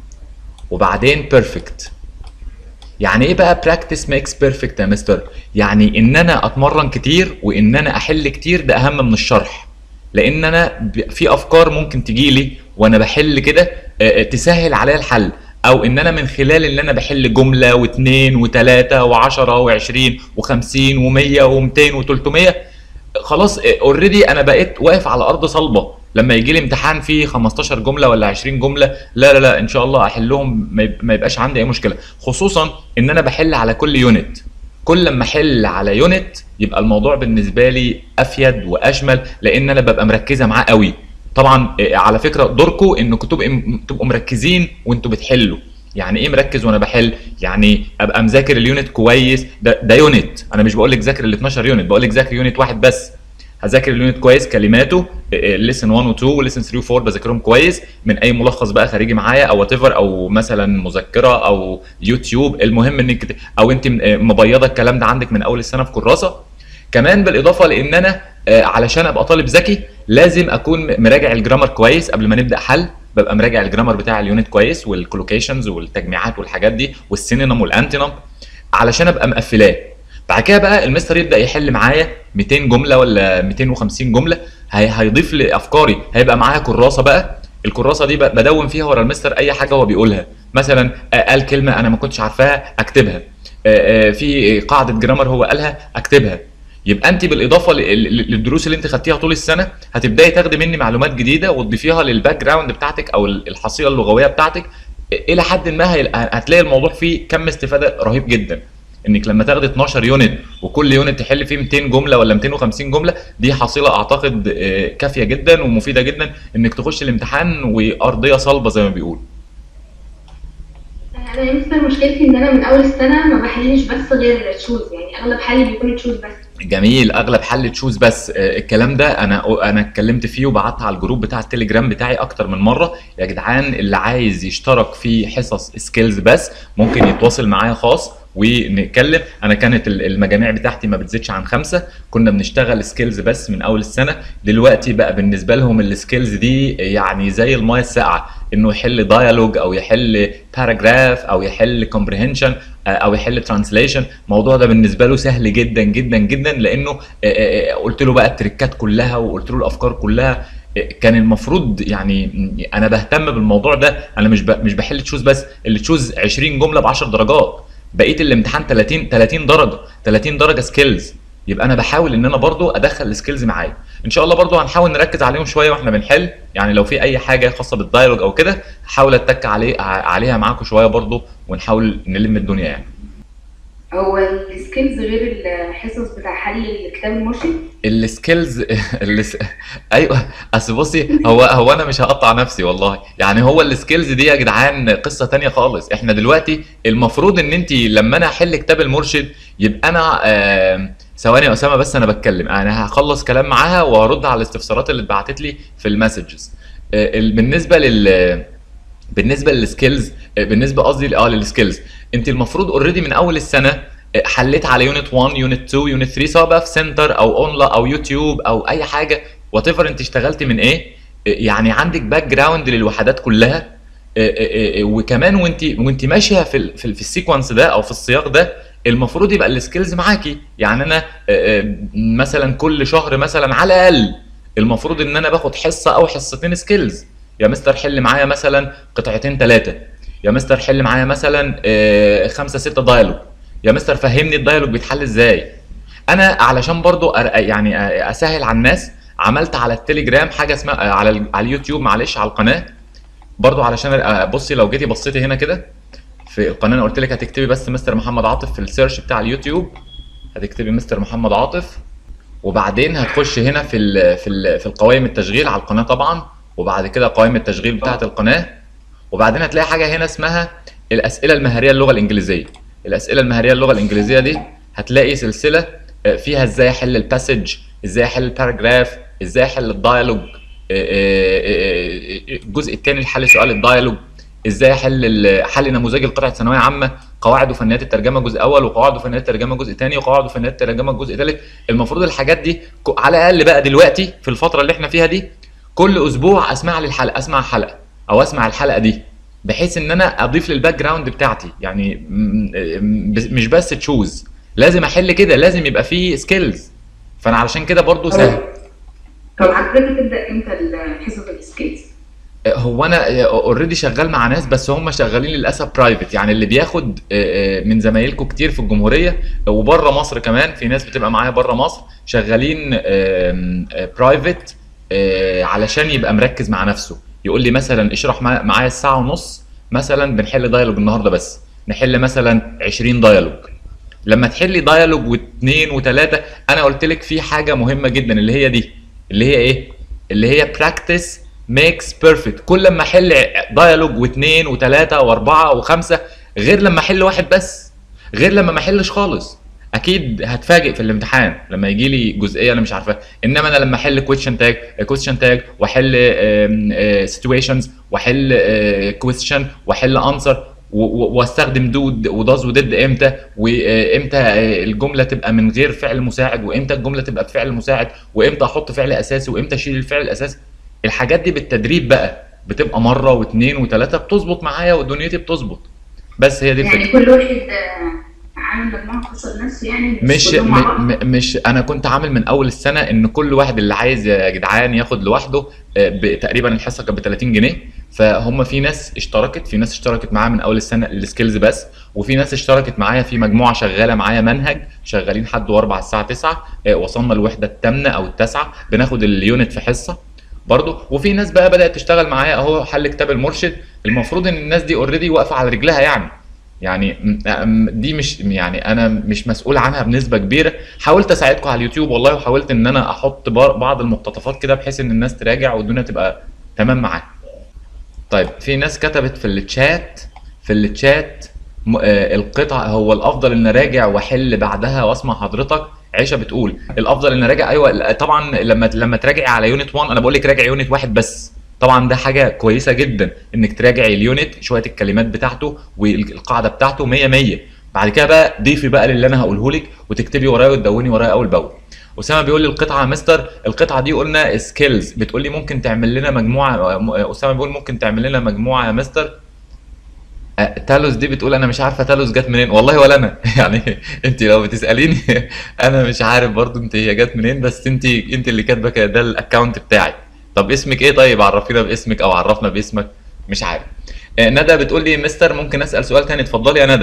S1: وبعدين perfect يعني ايه بقى practice makes perfect يا مستر يعني ان انا اتمرن كتير وان انا احل كتير ده اهم من الشرح لان انا ب- في افكار ممكن تجي لي وانا بحل كده آه، آه، تسهل عليا الحل او ان انا من خلال ان انا بحل جمله واثنين وثلاثه وعشرة وعشرين وخمسين ومية ومتين وتلتمية خلاص اوريدي انا بقيت واقف على ارض صلبه لما يجي لي امتحان فيه 15 جمله ولا 20 جمله لا لا لا ان شاء الله احلهم ما يب- ما يبقاش عندي اي مشكله خصوصا ان انا بحل على كل يونت كل لما احل على يونت يبقى الموضوع بالنسبه لي افيد واشمل لان انا ببقى مركزه معاه قوي طبعا آه، على فكره دوركم انكم تبقوا تبقوا مركزين وانتوا بتحلوا يعني ايه مركز وانا بحل يعني ابقى مذاكر اليونت كويس ده ده يونت انا مش بقول لك ذاكر ال 12 يونت بقول لك ذاكر يونت واحد بس هذاكر اليونت كويس كلماته ليسن 1 و 2 وليسن 3 و 4 بذاكرهم كويس من اي ملخص بقى خارجي معايا او وات او مثلا مذكره او يوتيوب المهم انك ت- او انت م- آه، مبيضه الكلام ده عندك من اول السنه في كراسه كمان بالاضافه لان انا آه، علشان ابقى طالب ذكي لازم اكون مراجع الجرامر كويس قبل ما نبدا حل ببقى مراجع الجرامر بتاع اليونت كويس والكولوكيشنز والتجميعات والحاجات دي والسينونيم والانتونيم علشان ابقى مقفلاه بعد كده بقى المستر يبدا يحل معايا 200 جمله ولا 250 جمله هي هيضيف لي افكاري هيبقى معايا كراسه بقى الكراسه دي ب- بدون فيها ورا المستر اي حاجه هو بيقولها مثلا آه، قال كلمه انا ما كنتش عارفاها اكتبها آه، آه، في قاعده جرامر هو قالها اكتبها يبقى انت بالاضافه ل- ل- للدروس اللي انت خدتيها طول السنه هتبداي تاخدي مني معلومات جديده وتضيفيها للباك جراوند بتاعتك او الحصيله اللغويه بتاعتك الى حد ما هي- هتلاقي الموضوع فيه كم استفاده رهيب جدا انك لما تاخد 12 يونت وكل يونت تحل فيه 200 جمله ولا 250 جمله دي حصيله اعتقد آه، كافيه جدا ومفيده جدا انك تخش الامتحان وارضيه صلبه زي ما بيقولوا
S4: انا يا مستر مشكلتي ان انا من اول السنه ما بحلش بس غير تشوز يعني اغلب حلي بيكون تشوز بس
S1: جميل اغلب حل تشوز بس آه، الكلام ده انا انا اتكلمت فيه وبعت على الجروب بتاع التليجرام بتاعي اكتر من مره يا جدعان اللي عايز يشترك في حصص سكيلز بس ممكن يتواصل معايا خاص ونتكلم انا كانت ال- المجاميع بتاعتي ما بتزيدش عن خمسه كنا بنشتغل سكيلز بس من اول السنه دلوقتي بقى بالنسبه لهم السكيلز دي يعني زي المايه الساقعه انه يحل دايالوج او يحل باراجراف او يحل كومبريهنشن او يحل ترانسليشن الموضوع ده بالنسبه له سهل جدا جدا جدا لانه آه، آه، آه، قلت له بقى التريكات كلها وقلت له الافكار كلها آه، كان المفروض يعني انا بهتم بالموضوع ده انا مش ب- مش بحل تشوز بس اللي تشوز 20 جمله ب 10 درجات بقيه الامتحان 30 30 درجه 30 درجه سكيلز يبقى انا بحاول ان انا برضو ادخل السكيلز معايا ان شاء الله برضو هنحاول نركز عليهم شويه واحنا بنحل يعني لو في اي حاجه خاصه بالدايلوج او كده هحاول اتك عليه عليها معاكم شويه برضو ونحاول نلم الدنيا يعني
S5: هو السكيلز غير الحصص بتاع حل الكتاب المرشد
S1: السكيلز الس... ايوه اصل بصي هو هو انا مش هقطع نفسي والله يعني هو السكيلز دي يا جدعان قصه تانية خالص احنا دلوقتي المفروض ان انت لما انا احل كتاب المرشد يبقى انا آه ثواني يا اسامه بس انا بتكلم انا هخلص كلام معاها وهرد على الاستفسارات اللي اتبعتت لي في المسجز آه ال- بالنسبه لل بالنسبه للسكيلز آه، بالنسبه قصدي اه للسكيلز انت المفروض اوريدي من اول السنه آه، حليت على يونت 1 يونت 2 يونت 3 سواء بقى في سنتر او اونلاين او يوتيوب او اي حاجه وات ايفر انت اشتغلت من ايه آه، يعني عندك باك جراوند للوحدات كلها آه، آه، آه، وكمان وانت وانت ماشيه في ال- في, ال- في السيكونس ده او في السياق ده المفروض يبقى السكيلز معاكي يعني انا آه، آه، مثلا كل شهر مثلا على الاقل المفروض ان انا باخد حصه او حصتين سكيلز يا مستر حل معايا مثلا قطعتين ثلاثه يا مستر حل معايا مثلا آه، خمسه سته دايلوج يا مستر فهمني الدايلوج بيتحل ازاي انا علشان برضو أر- يعني اسهل على الناس عملت على التليجرام حاجه اسمها على ال- على اليوتيوب معلش على القناه برضو علشان أ- بصي لو جيتي بصيتي هنا كده في القناه انا قلت لك هتكتبي بس مستر محمد عاطف في السيرش بتاع اليوتيوب هتكتبي مستر محمد عاطف وبعدين هتخش هنا في ال في ال في القوائم التشغيل على القناه طبعا وبعد كده قوائم التشغيل بتاعه القناه وبعدين هتلاقي حاجه هنا اسمها الاسئله المهاريه اللغه الانجليزيه الاسئله المهاريه اللغه الانجليزيه دي هتلاقي سلسله آه، فيها ازاي احل الباسج ازاي احل الباراجراف ازاي احل الدايلوج آه، آه، آه، آه، الجزء الثاني لحل سؤال الدايلوج ازاي احل ال- حل نموذجي لقطعه ثانويه عامه قواعد وفنيات الترجمه جزء اول وقواعد وفنيات الترجمه جزء ثاني وقواعد وفنيات الترجمه جزء ثالث المفروض الحاجات دي ك- على الاقل بقى دلوقتي في الفتره اللي احنا فيها دي كل اسبوع اسمع لي الحلقه اسمع حلقه او اسمع الحلقه دي بحيث ان انا اضيف للباك جراوند بتاعتي يعني م- م- بس- مش بس تشوز لازم احل كده لازم يبقى فيه سكيلز فانا علشان كده برضو سهل
S5: طب حضرتك بتبدا امتى الحصص السكيلز؟
S1: هو انا اوريدي شغال مع ناس بس هم شغالين للاسف برايفت يعني اللي بياخد آه، آه، من زمايلكم كتير في الجمهوريه وبره مصر كمان في ناس بتبقى معايا بره مصر شغالين برايفت علشان يبقى مركز مع نفسه يقول لي مثلا اشرح مع- معايا الساعه ونص مثلا بنحل دايلوج النهارده بس نحل مثلا 20 دايلوج لما تحلي دايلوج واثنين وثلاثه انا قلت لك في حاجه مهمه جدا اللي هي دي اللي هي ايه اللي هي براكتس ميكس بيرفكت كل لما احل دايلوج واثنين وثلاثه واربعه وخمسه غير لما احل واحد بس غير لما ما احلش خالص اكيد هتفاجئ في الامتحان لما يجي لي جزئيه انا مش عارفها انما انا لما احل كويشن تاج كويشن تاج واحل سيتويشنز واحل كويشن واحل انسر واستخدم دود وداز وديد امتى وامتى آه، الجمله تبقى من غير فعل مساعد وامتى الجمله تبقى بفعل مساعد وامتى احط فعل اساسي وامتى اشيل الفعل الاساسي الحاجات دي بالتدريب بقى بتبقى مره واثنين وثلاثه بتظبط معايا ودنيتي بتظبط بس هي دي الفكره
S5: يعني كل واحد آه، عامل مجموعه خاصه لنفسه يعني
S1: مش
S5: كلهم مع بعض؟
S1: م- م- مش انا كنت عامل من اول السنه ان كل واحد اللي عايز يا جدعان ياخد لوحده آه، ب- تقريبا الحصه كانت ب 30 جنيه فهم في ناس اشتركت في ناس اشتركت معايا من اول السنه السكيلز بس وفي ناس اشتركت معايا في مجموعه شغاله معايا منهج شغالين حد واربع الساعه 9 آه، وصلنا الوحده الثامنه او التاسعه بناخد اليونت في حصه برضه وفي ناس بقى بدات تشتغل معايا اهو حل كتاب المرشد المفروض ان الناس دي اوريدي واقفه على رجلها يعني يعني م- م- دي مش يعني انا مش مسؤول عنها بنسبه كبيره حاولت اساعدكم على اليوتيوب والله وحاولت ان انا احط بار- بعض المقتطفات كده بحيث ان الناس تراجع والدنيا تبقى تمام معاها طيب في ناس كتبت في التشات في التشات م- آه، القطع هو الافضل ان اراجع واحل بعدها واسمع حضرتك عيشه بتقول الافضل ان اراجع ايوه لا، طبعا لما لما تراجع على يونت 1 انا بقول لك راجع يونت واحد بس طبعا ده حاجه كويسه جدا انك تراجعي اليونت شويه الكلمات بتاعته والقاعده بتاعته 100 100 بعد كده بقى ضيفي بقى للي انا هقوله لك وتكتبي ورايا وتدوني ورايا اول باول اسامه بيقول لي القطعه يا مستر القطعه دي قلنا سكيلز بتقول لي ممكن تعمل لنا مجموعه م- اسامه بيقول ممكن تعمل لنا مجموعه يا مستر آه، تالوس دي بتقول انا مش عارفه تالوس جت منين والله ولا انا يعني انت لو بتساليني انا مش عارف برضو انت هي جت منين بس انت انت اللي كاتبه كده ده الاكونت بتاعي طب اسمك ايه طيب عرفينا باسمك او عرفنا باسمك مش عارف آه، ندى بتقول لي مستر ممكن اسال سؤال تاني اتفضلي يا ندى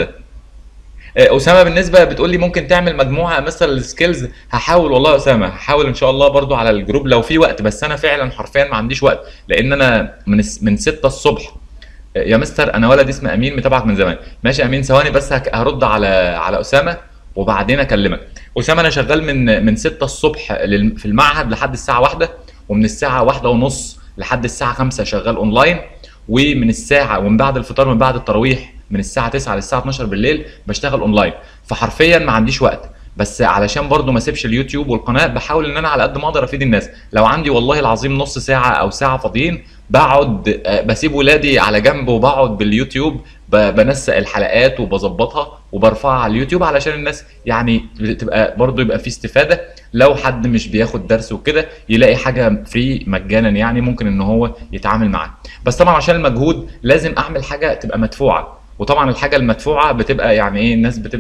S1: آه، اسامه بالنسبه بتقول لي ممكن تعمل مجموعه مثلا السكيلز هحاول والله يا اسامه هحاول ان شاء الله برضو على الجروب لو في وقت بس انا فعلا حرفيا ما عنديش وقت لان انا من الس- من 6 الصبح آه، يا مستر انا ولد اسمه امين متابعك من زمان ماشي يا امين ثواني بس هك- هرد على على اسامه وبعدين اكلمك اسامه انا شغال من من 6 الصبح لل- في المعهد لحد الساعه 1 ومن الساعه 1 ونص لحد الساعه 5 شغال اونلاين ومن الساعه ومن بعد الفطار من بعد التراويح من الساعه 9 للساعه 12 بالليل بشتغل اونلاين فحرفيا ما عنديش وقت بس علشان برضو ما اسيبش اليوتيوب والقناه بحاول ان انا على قد ما اقدر افيد الناس لو عندي والله العظيم نص ساعه او ساعه فاضيين بقعد آه، بسيب ولادي على جنب وبقعد باليوتيوب ب- بنسق الحلقات وبظبطها وبرفعها على اليوتيوب علشان الناس يعني تبقى برضو يبقى في استفاده لو حد مش بياخد درس وكده يلاقي حاجه فري مجانا يعني ممكن ان هو يتعامل معاها بس طبعا عشان المجهود لازم اعمل حاجه تبقى مدفوعه وطبعا الحاجه المدفوعه بتبقى يعني ايه الناس بتبقى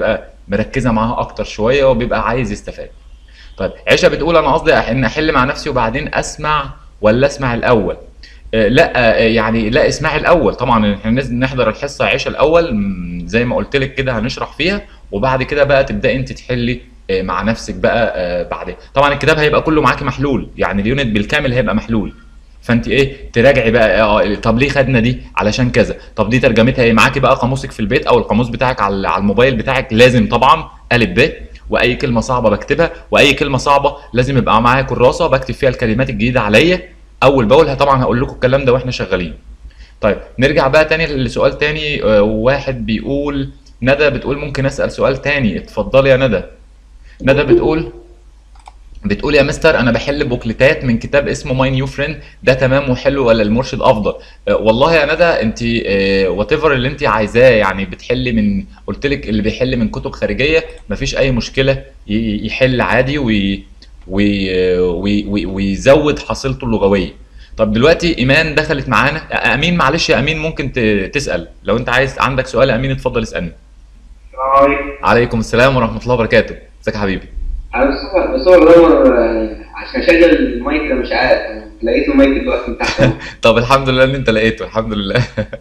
S1: مركزه معاها اكتر شويه وبيبقى عايز يستفاد طيب عيشه بتقول انا قصدي أح- ان احل مع نفسي وبعدين اسمع ولا اسمع الاول آه، لا آه، يعني لا اسمعي الاول طبعا احنا لازم نحضر الحصه عيشه الاول مم، زي ما قلت لك كده هنشرح فيها وبعد كده بقى تبداي انت تحلي آه، مع نفسك بقى آه، بعدين طبعا الكتاب هيبقى كله معاكي محلول يعني اليونت بالكامل هيبقى محلول فانت ايه تراجعي بقى اه طب ليه خدنا دي علشان كذا طب دي ترجمتها ايه معاكي بقى قاموسك في البيت او القاموس بتاعك على على الموبايل بتاعك لازم طبعا الف ب واي كلمه صعبه بكتبها واي كلمه صعبه لازم يبقى معايا كراسه بكتب فيها الكلمات الجديده عليا اول باول طبعا هقول لكم الكلام ده واحنا شغالين طيب نرجع بقى تاني لسؤال تاني آه، واحد بيقول ندى بتقول ممكن اسال سؤال تاني اتفضلي يا ندى ندى بتقول بتقول يا مستر انا بحل بوكليتات من كتاب اسمه ماي نيو فريند ده تمام وحلو ولا المرشد افضل أه والله يا ندى انت وات ايفر اللي انت عايزاه يعني بتحلي من قلت لك اللي بيحل من كتب خارجيه مفيش اي مشكله ي- يحل عادي وي وي وي وي ويزود حصيلته اللغويه طب دلوقتي ايمان دخلت معانا أ- امين معلش يا امين ممكن ت- تسال لو انت عايز عندك سؤال يا امين اتفضل اسالني
S6: السلام عليكم
S1: عليكم السلام ورحمه الله وبركاته ازيك يا حبيبي
S6: انا بس بس هو بدور آه، عشان اشغل المايك ده مش عارف أنا لقيت المايك دلوقتي من تحت
S1: طب الحمد لله ان انت لقيته الحمد لله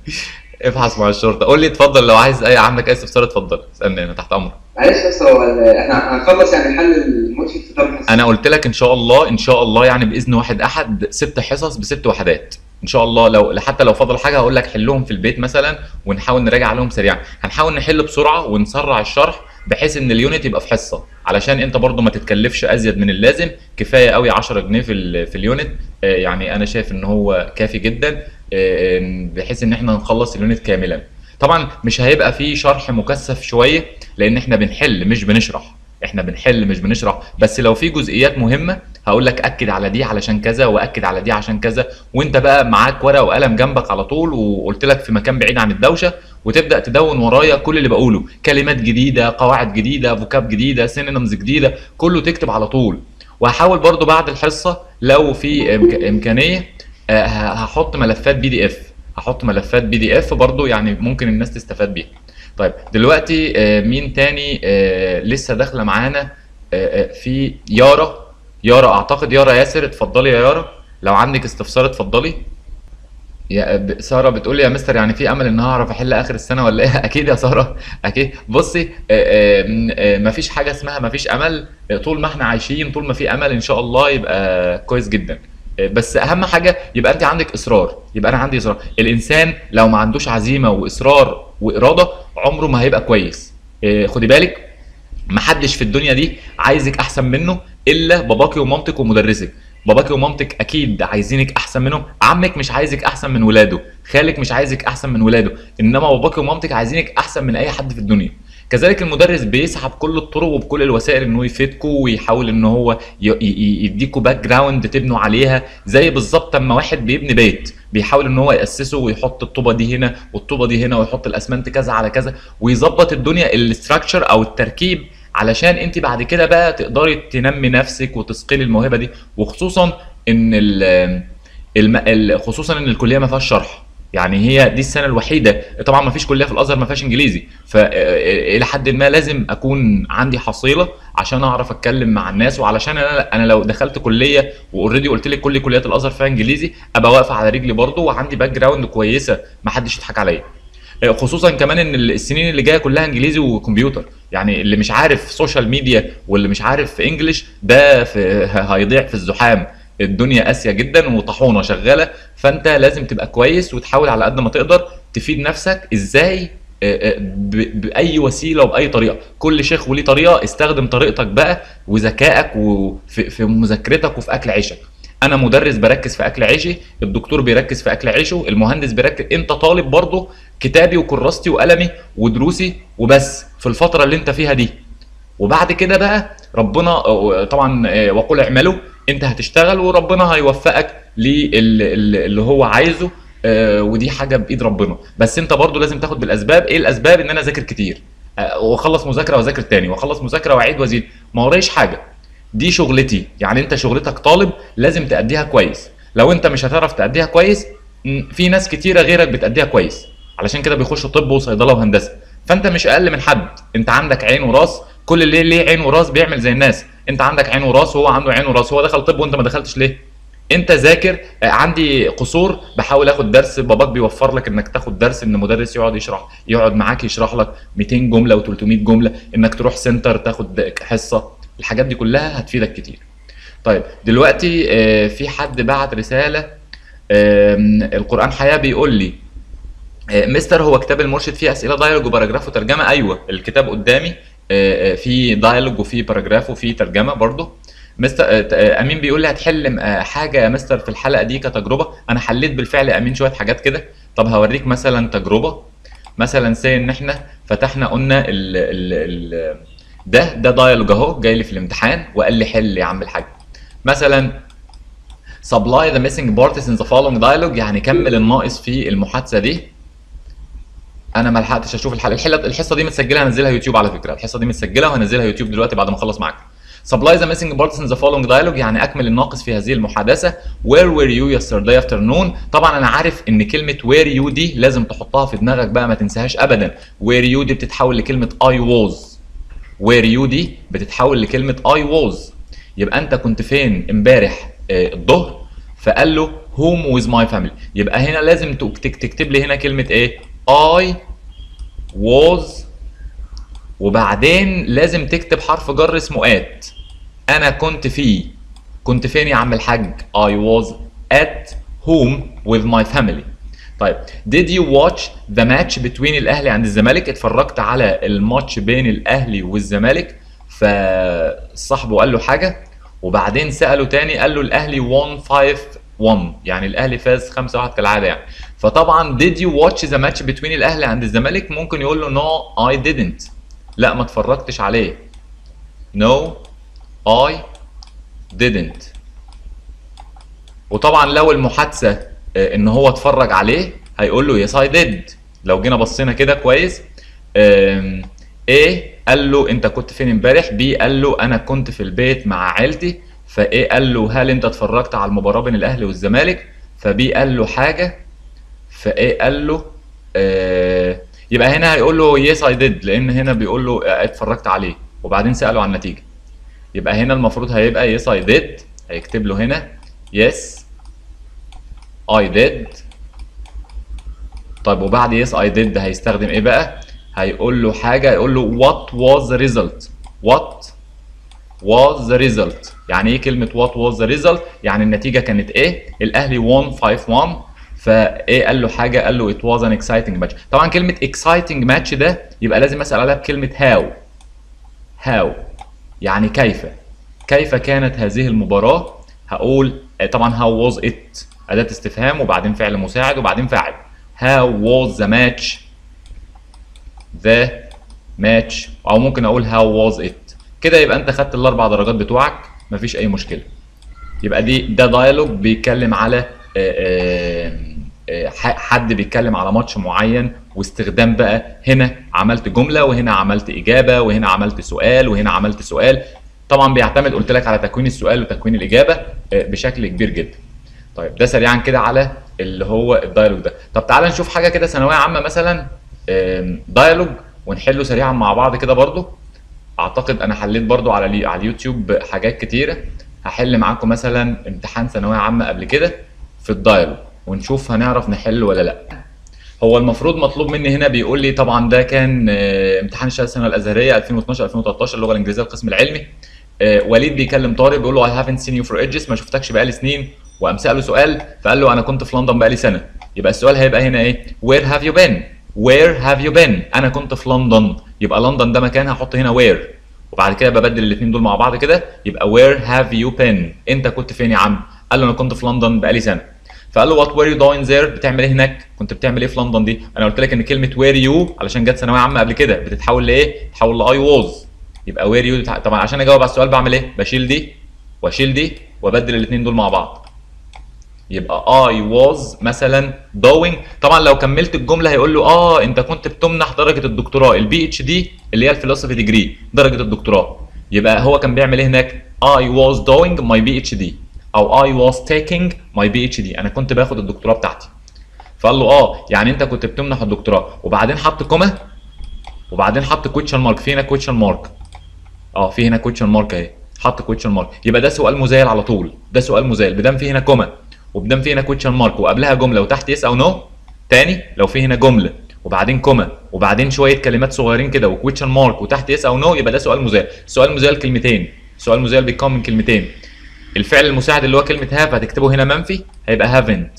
S1: ابحث مع الشرطه قول لي اتفضل لو عايز اي عندك اي استفسار اتفضل اسالني انا تحت امرك
S6: معلش بس هو ال- احنا هنخلص يعني حل الماتش في طب
S1: انا قلت لك ان شاء الله ان شاء الله يعني باذن واحد احد ست حصص بست وحدات ان شاء الله لو حتى لو فضل حاجه هقول لك حلهم في البيت مثلا ونحاول نراجع عليهم سريعا هنحاول نحل بسرعه ونسرع الشرح بحيث ان اليونت يبقى في حصه علشان انت برضو ما تتكلفش ازيد من اللازم كفايه قوي 10 جنيه في ال- في اليونت آه، يعني انا شايف ان هو كافي جدا آه، بحيث ان احنا نخلص اليونت كاملا طبعا مش هيبقى فيه شرح مكثف شويه لان احنا بنحل مش بنشرح احنا بنحل مش بنشرح بس لو في جزئيات مهمه هقول لك اكد على دي علشان كذا واكد على دي عشان كذا وانت بقى معاك ورقه وقلم جنبك على طول وقلت لك في مكان بعيد عن الدوشه وتبدا تدون ورايا كل اللي بقوله كلمات جديده قواعد جديده فوكاب جديده سينونيمز جديده كله تكتب على طول وهحاول برضو بعد الحصه لو في إمك- امكانيه آه، ه- هحط ملفات بي دي اف هحط ملفات بي دي اف برضو يعني ممكن الناس تستفاد بيها طيب دلوقتي آه، مين تاني آه، لسه داخله معانا آه، آه، في يارا يارا اعتقد يارا ياسر اتفضلي يا يارا لو عندك استفسار اتفضلي يا ب- ساره بتقول لي يا مستر يعني في امل ان هعرف احل اخر السنه ولا ايه اكيد يا ساره اكيد بصي آه، آه، م- آه، مفيش حاجه اسمها مفيش امل آه، طول ما احنا عايشين طول ما في امل ان شاء الله يبقى كويس جدا آه، بس اهم حاجه يبقى انت عندك اصرار يبقى انا عندي اصرار الانسان لو ما عندوش عزيمه واصرار واراده عمره ما هيبقى كويس آه، خدي بالك محدش في الدنيا دي عايزك احسن منه الا باباكي ومامتك ومدرسك باباكي ومامتك اكيد عايزينك احسن منهم عمك مش عايزك احسن من ولاده خالك مش عايزك احسن من ولاده انما باباكي ومامتك عايزينك احسن من اي حد في الدنيا كذلك المدرس بيسعى بكل الطرق وبكل الوسائل ان هو يفيدكوا ويحاول ان هو ي- ي- يديكوا باك جراوند تبنوا عليها زي بالظبط اما واحد بيبني بيت بيحاول ان هو ياسسه ويحط الطوبه دي هنا والطوبه دي هنا ويحط الاسمنت كذا على كذا ويظبط الدنيا الاستراكشر او التركيب علشان انت بعد كده بقى تقدري تنمي نفسك وتثقلي الموهبه دي وخصوصا ان ال الم... ال- خصوصا ان الكليه ما فيهاش شرح يعني هي دي السنه الوحيده طبعا ما فيش كليه في الازهر ما فيهاش انجليزي فالى حد ما لازم اكون عندي حصيله عشان اعرف اتكلم مع الناس وعلشان انا انا لو دخلت كليه واوريدي قلت لك كل كليات الازهر فيها انجليزي ابقى واقفه على رجلي برضه وعندي باك جراوند كويسه ما حدش يضحك عليا خصوصا كمان ان السنين اللي جايه كلها انجليزي وكمبيوتر يعني اللي مش عارف سوشيال ميديا واللي مش عارف انجلش ده في هيضيع في الزحام الدنيا قاسيه جدا وطاحونه شغاله فانت لازم تبقى كويس وتحاول على قد ما تقدر تفيد نفسك ازاي آه، آه، ب- باي وسيله وباي طريقه كل شيخ وليه طريقه استخدم طريقتك بقى وذكائك وفي في مذاكرتك وفي اكل عيشك انا مدرس بركز في اكل عيشي الدكتور بيركز في اكل عيشه المهندس بيركز انت طالب برضه كتابي وكراستي وقلمي ودروسي وبس في الفتره اللي انت فيها دي وبعد كده بقى ربنا طبعا آه، وقل اعملوا انت هتشتغل وربنا هيوفقك للي اللي هو عايزه آه، ودي حاجه بايد ربنا بس انت برضو لازم تاخد بالاسباب ايه الاسباب ان انا اذاكر كتير آه، واخلص مذاكره واذاكر تاني واخلص مذاكره واعيد وازيد ما ورايش حاجه دي شغلتي يعني انت شغلتك طالب لازم تأديها كويس لو انت مش هتعرف تأديها كويس م، في ناس كتيره غيرك بتأديها كويس علشان كده بيخشوا طب وصيدله وهندسه فانت مش اقل من حد انت عندك عين وراس كل اللي ليه عين وراس بيعمل زي الناس انت عندك عين وراس وهو عنده عين وراس هو دخل طب وانت ما دخلتش ليه انت ذاكر آه، عندي قصور بحاول اخد درس باباك بيوفر لك انك تاخد درس ان مدرس يقعد يشرح يقعد معاك يشرح لك 200 جمله و300 جمله انك تروح سنتر تاخد حصه الحاجات دي كلها هتفيدك كتير طيب دلوقتي آه، في حد بعت رساله آم، القران حياه بيقول لي آه، مستر هو كتاب المرشد فيه اسئله دايلوج وباراجراف وترجمه ايوه الكتاب قدامي آه، آه، فيه دايلوج وفيه باراجراف وفيه ترجمه برضه مستر آه، آه، امين بيقول لي هتحل آه، حاجه يا مستر في الحلقه دي كتجربه انا حليت بالفعل يا امين شويه حاجات كده طب هوريك مثلا تجربه مثلا سي ان احنا فتحنا قلنا ال ال ال ده ده دايلوج اهو جاي لي في الامتحان وقال لي حل يا عم الحاج مثلا supply the missing parts in the following dialogue يعني كمل الناقص في المحادثه دي انا ما لحقتش اشوف الحلقه الحلقه الحصه دي متسجله هنزلها يوتيوب على فكره الحصه دي متسجله وهنزلها يوتيوب دلوقتي بعد ما اخلص معاك supply the missing parts in the following dialogue يعني اكمل الناقص في هذه المحادثه where were you yesterday afternoon طبعا انا عارف ان كلمه where you دي لازم تحطها في دماغك بقى ما تنساهاش ابدا where you دي بتتحول لكلمه I was where you دي بتتحول لكلمه I was يبقى انت كنت فين امبارح آه، الظهر فقال له home with my family يبقى هنا لازم تك- تك- تكتب لي هنا كلمه ايه I was وبعدين لازم تكتب حرف جر اسمه at انا كنت في كنت فين يا عم الحاج I was at home with my family طيب did you watch the match between الاهلي عند الزمالك اتفرجت على الماتش بين الاهلي والزمالك فصاحبه قال له حاجه وبعدين ساله تاني قال له الاهلي won 5-1 يعني الاهلي فاز 5-1 كالعاده يعني فطبعا did you watch the match between الاهلي عند الزمالك ممكن يقول له no I didn't لا ما اتفرجتش عليه no I didn't وطبعا لو المحادثه آه، ان هو اتفرج عليه هيقول له يس اي ديد لو جينا بصينا كده كويس آم، ايه قال له انت كنت فين امبارح بي قال له انا كنت في البيت مع عيلتي فايه قال له هل انت اتفرجت على المباراه بين الاهلي والزمالك فبي قال له حاجه فايه قال له آه يبقى هنا هيقول له يس اي ديد لان هنا بيقول له آه، اتفرجت عليه وبعدين ساله عن النتيجه يبقى هنا المفروض هيبقى يس اي ديد هيكتب له هنا يس اي ديد طيب وبعد يس اي ديد هيستخدم ايه بقى هيقول له حاجه يقول له وات واز ذا ريزلت وات was the result يعني ايه كلمه what was the result يعني النتيجه كانت ايه الاهلي won 5-1 فايه قال له حاجه قال له it was an exciting match طبعا كلمه exciting match ده يبقى لازم اسال عليها بكلمه how how يعني كيف كيف كانت هذه المباراه هقول آه، طبعا how was it اداه استفهام وبعدين فعل مساعد وبعدين فاعل how was the match the match او ممكن اقول how was it كده يبقى انت خدت الاربع درجات بتوعك مفيش اي مشكله يبقى دي ده دايلوج بيتكلم على آه، آه، آه، ح- حد بيتكلم على ماتش معين واستخدام بقى هنا عملت جمله وهنا عملت اجابه وهنا عملت سؤال وهنا عملت سؤال طبعا بيعتمد قلت لك على تكوين السؤال وتكوين الاجابه آه، بشكل كبير جدا طيب ده سريعا كده على اللي هو الدايلوج ده طب تعالى نشوف حاجه كده ثانويه عامه مثلا آم، دايلوج ونحله سريعا مع بعض كده برضو اعتقد انا حليت برضو على اليو- على اليوتيوب حاجات كتيره هحل معاكم مثلا امتحان ثانويه عامه قبل كده في الدايلوج ونشوف هنعرف نحل ولا لا هو المفروض مطلوب مني هنا بيقول لي طبعا ده كان آه، امتحان الشهاده الثانويه الازهريه 2012 2013 اللغه الانجليزيه القسم العلمي آه، وليد بيكلم طارق بيقول له I haven't seen you for ages ما شفتكش بقالي سنين وقام ساله سؤال فقال له انا كنت في لندن بقالي سنه يبقى السؤال هيبقى هنا ايه where have you been where have you been انا كنت في لندن يبقى لندن ده مكان هحط هنا where وبعد كده ببدل الاثنين دول مع بعض كده يبقى where have you been انت كنت فين يا عم قال له انا كنت في لندن بقالي سنه فقال له وات وير يو دوين زير بتعمل ايه هناك كنت بتعمل ايه في لندن دي انا قلت لك ان كلمه وير يو علشان جت ثانويه عامه قبل كده بتتحول لايه تتحول لاي ووز يبقى وير يو طبعا عشان اجاوب على السؤال بعمل ايه بشيل دي واشيل دي وابدل الاثنين دول مع بعض يبقى I was مثلا doing طبعا لو كملت الجمله هيقول له اه انت كنت بتمنح درجه الدكتوراه البي اتش دي اللي هي الفلسفي ديجري درجه الدكتوراه يبقى هو كان بيعمل ايه هناك I was doing my PhD او I was taking my PhD انا كنت باخد الدكتوراه بتاعتي فقال له اه يعني انت كنت بتمنح الدكتوراه وبعدين حط كوما وبعدين حط كويتشن مارك في هنا كويتشن مارك اه في هنا كويتشن مارك اهي حط كويتشن مارك يبقى ده سؤال مزايل على طول ده سؤال مزايل بدام في هنا كوما وبدام في هنا كويتشن مارك وقبلها جمله وتحت يس او نو تاني لو في هنا جمله وبعدين كوما وبعدين شويه كلمات صغيرين كده وكويتشن مارك وتحت يس او نو يبقى ده سؤال مزايل سؤال مزايل كلمتين سؤال مزايل بيتكون من كلمتين الفعل المساعد اللي هو كلمه هاف هتكتبه هنا منفي هيبقى هافنت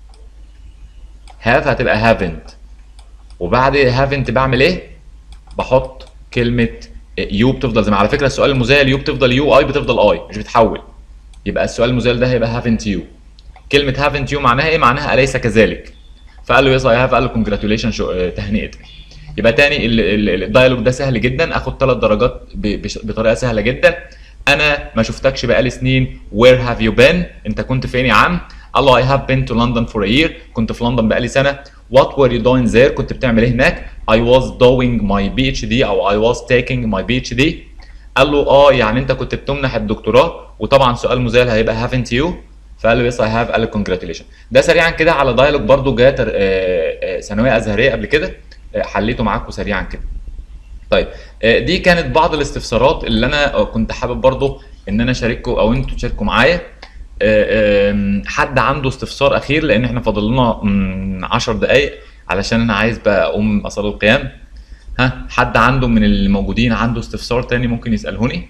S1: هاف هتبقى هافنت وبعد هافنت بعمل ايه بحط كلمه يو بتفضل زي ما على فكره السؤال المزايل يو بتفضل يو اي بتفضل اي مش بتحول يبقى السؤال المزايل ده هيبقى هافنت يو كلمه هافنت يو معناها ايه معناها اليس كذلك فقال له يس اي هاف قال له كونجراتيوليشن تهنئتك يبقى تاني ال- ال- الدايلوج ده سهل جدا اخد ثلاث درجات ب- بش- بطريقه سهله جدا انا ما شفتكش بقالي سنين where have you been انت كنت فين يا عم قال له I have been to London for a year كنت في لندن بقالي سنه what were you doing there كنت بتعمل ايه هناك I was doing my PhD او I was taking my PhD قال له اه يعني انت كنت بتمنح الدكتوراه وطبعا سؤال مزايل هيبقى haven't you فقال له يس اي هاف قال له congratulations ده سريعا كده على دايلوج برضو جات آه، آه، ثانويه ازهريه قبل كده آه، حليته معاكم سريعا كده طيب آه، دي كانت بعض الاستفسارات اللي انا آه، كنت حابب برضو ان انا اشارككم او انتوا تشاركوا معايا آه، آم، حد عنده استفسار اخير لان احنا فاضل لنا 10 دقائق علشان انا عايز بقى اقوم اصلي القيام ها حد عنده من الموجودين عنده استفسار تاني ممكن يسالهوني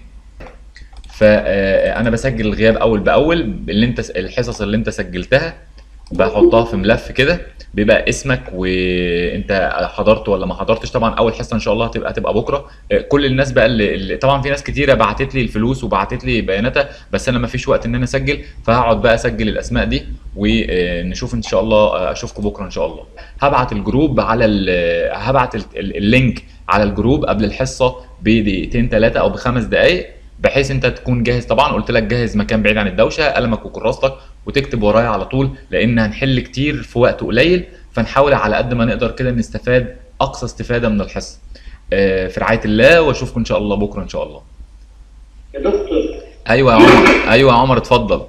S1: فانا بسجل الغياب اول باول اللي انت الحصص اللي انت سجلتها بحطها في ملف كده بيبقى اسمك وانت حضرت ولا ما حضرتش طبعا اول حصه ان شاء الله هتبقى هتبقى بكره آه، كل الناس بقى اللي, اللي طبعا في ناس كتيره بعتت لي الفلوس وبعتت لي بياناتها بس انا ما فيش وقت ان انا اسجل فهقعد بقى اسجل الاسماء دي ونشوف ان شاء الله آه، اشوفكم بكره ان شاء الله هبعت الجروب على ال- هبعت ال- ال- اللينك على الجروب قبل الحصه بدقيقتين ثلاثه او بخمس دقائق بحيث انت تكون جاهز طبعا قلت لك جهز مكان بعيد عن الدوشه قلمك وكراستك وتكتب ورايا على طول لان هنحل كتير في وقت قليل فنحاول على قد ما نقدر كده نستفاد اقصى استفاده من الحصه آه، في رعايه الله واشوفكم ان شاء الله بكره ان شاء الله
S7: يا دكتور
S1: ايوه يا عمر ايوه يا عمر اتفضل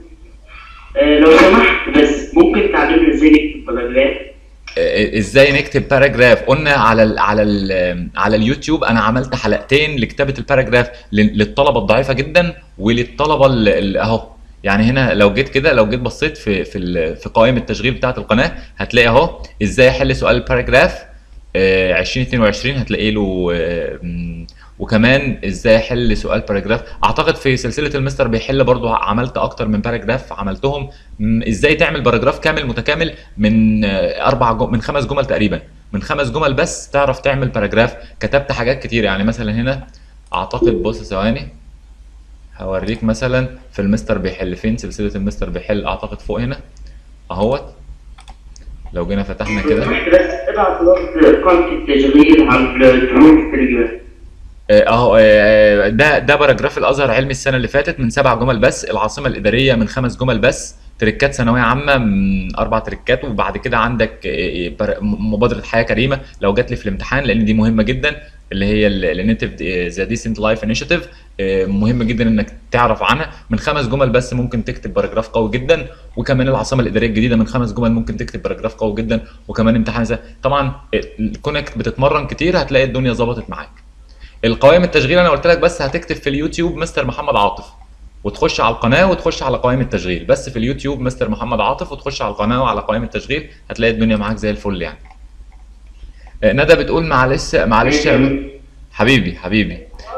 S7: آه لو سمحت بس ممكن تعلمنا ازاي نكتب باراجراف
S1: آه، ازاي نكتب باراجراف قلنا على ال على ال على اليوتيوب انا عملت حلقتين لكتابه الباراجراف لل- للطلبه الضعيفه جدا وللطلبه ال- ال- اهو يعني هنا لو جيت كده لو جيت بصيت في في ال- في قائمه التشغيل بتاعه القناه هتلاقي اهو ازاي احل سؤال الباراجراف آه، 2022 هتلاقي له آه، م، وكمان ازاي احل سؤال باراجراف اعتقد في سلسله المستر بيحل برضو عملت اكتر من باراجراف عملتهم م، ازاي تعمل باراجراف كامل متكامل من آه، اربع جم... من خمس جمل تقريبا من خمس جمل بس تعرف تعمل باراجراف كتبت حاجات كتير يعني مثلا هنا اعتقد بص ثواني هوريك مثلا في المستر بيحل فين سلسله المستر بيحل اعتقد فوق هنا اهوت لو جينا فتحنا
S7: لو
S1: كده
S7: سمحت بس ابعت لوحد قائمة التشغيل على الجروب التليجرام
S1: آه، اهو آه، ده ده باراجراف الازهر علمي السنه اللي فاتت من سبع جمل بس العاصمه الاداريه من خمس جمل بس تركات ثانويه عامه من اربع تركات وبعد كده عندك آه، آه، بر- م- مبادره حياه كريمه لو جات لي في الامتحان لان دي مهمه جدا اللي هي النيتيف ذا ديسنت لايف انيشيتيف مهم جدا انك تعرف عنها من خمس جمل بس ممكن تكتب باراجراف قوي جدا وكمان العاصمه الاداريه الجديده من خمس جمل ممكن تكتب باراجراف قوي جدا وكمان امتحان زي طبعا آه، كونك بتتمرن كتير هتلاقي الدنيا ظبطت معاك القوائم التشغيل انا قلت لك بس هتكتب في اليوتيوب مستر محمد عاطف وتخش على القناه وتخش على قوائم التشغيل بس في اليوتيوب مستر محمد عاطف وتخش على القناه وعلى قوائم التشغيل هتلاقي الدنيا معاك زي الفل يعني آه، ندى بتقول معلش معلش يا- حبيبي حبيبي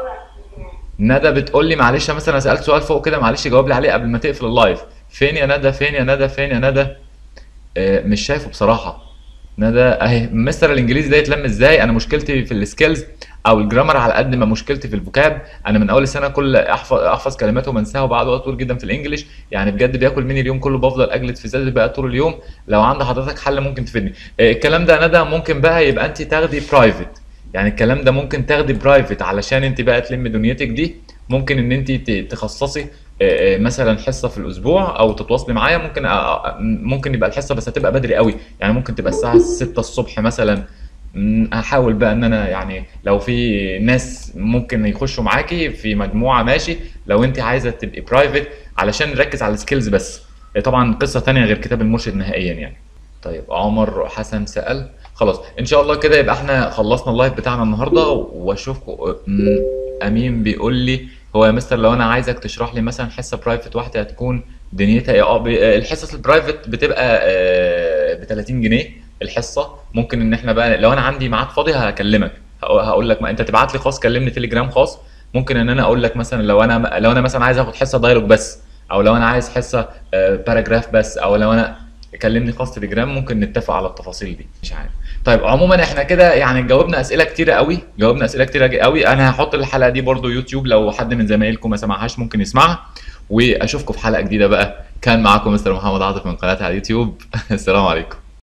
S1: ندى بتقول لي معلش مثلا أنا سالت سؤال فوق كده معلش جاوب لي عليه قبل ما تقفل اللايف فين يا ندى فين يا ندى فين يا ندى آه، مش شايفه بصراحه ندى اهي مستر الانجليزي ده يتلم ازاي انا مشكلتي في السكيلز او الجرامر على قد ما مشكلتي في الفوكاب انا من اول السنه كل احفظ احفظ كلمات ومنساها وبقعد وقت طويل جدا في الانجليش يعني بجد بياكل مني اليوم كله بفضل اجلد في ذاتي بقى طول اليوم لو عند حضرتك حل ممكن تفيدني آه، الكلام ده ندى ممكن بقى يبقى انت تاخدي برايفت يعني الكلام ده ممكن تاخدي برايفت علشان انت بقى تلم دنيتك دي ممكن ان انت ت- تخصصي آه، آه، مثلا حصه في الاسبوع او تتواصلي معايا ممكن آه، آه، ممكن يبقى الحصه بس هتبقى بدري قوي يعني ممكن تبقى الساعه 6 الصبح مثلا م، هحاول بقى ان انا يعني لو في ناس ممكن يخشوا معاكي في مجموعه ماشي لو انت عايزه تبقي برايفت علشان نركز على السكيلز بس طبعا قصه تانية غير كتاب المرشد نهائيا يعني طيب عمر حسن سأل خلاص ان شاء الله كده يبقى احنا خلصنا اللايف بتاعنا النهارده واشوفكم م- امين بيقول لي هو يا مستر لو انا عايزك تشرح لي مثلا حصه برايفت واحده هتكون دنيتها ايه اه ب- الحصص البرايفت بتبقى ب 30 جنيه الحصه ممكن ان احنا بقى لو انا عندي ميعاد فاضي هكلمك هقول هقول لك ما انت تبعت لي خاص كلمني تليجرام خاص ممكن ان انا اقول لك مثلا لو انا لو انا مثلا عايز اخد حصه دايلوج بس او لو انا عايز حصه باراجراف بس او لو انا كلمني خاص تليجرام ممكن نتفق على التفاصيل دي مش عارف طيب عموما احنا كده يعني جاوبنا اسئله كتيره قوي جاوبنا اسئله كتيره قوي انا هحط الحلقه دي برضو يوتيوب لو حد من زمايلكم ما سمعهاش ممكن يسمعها واشوفكم في حلقه جديده بقى كان معاكم مستر محمد عاطف من قناه على اليوتيوب السلام عليكم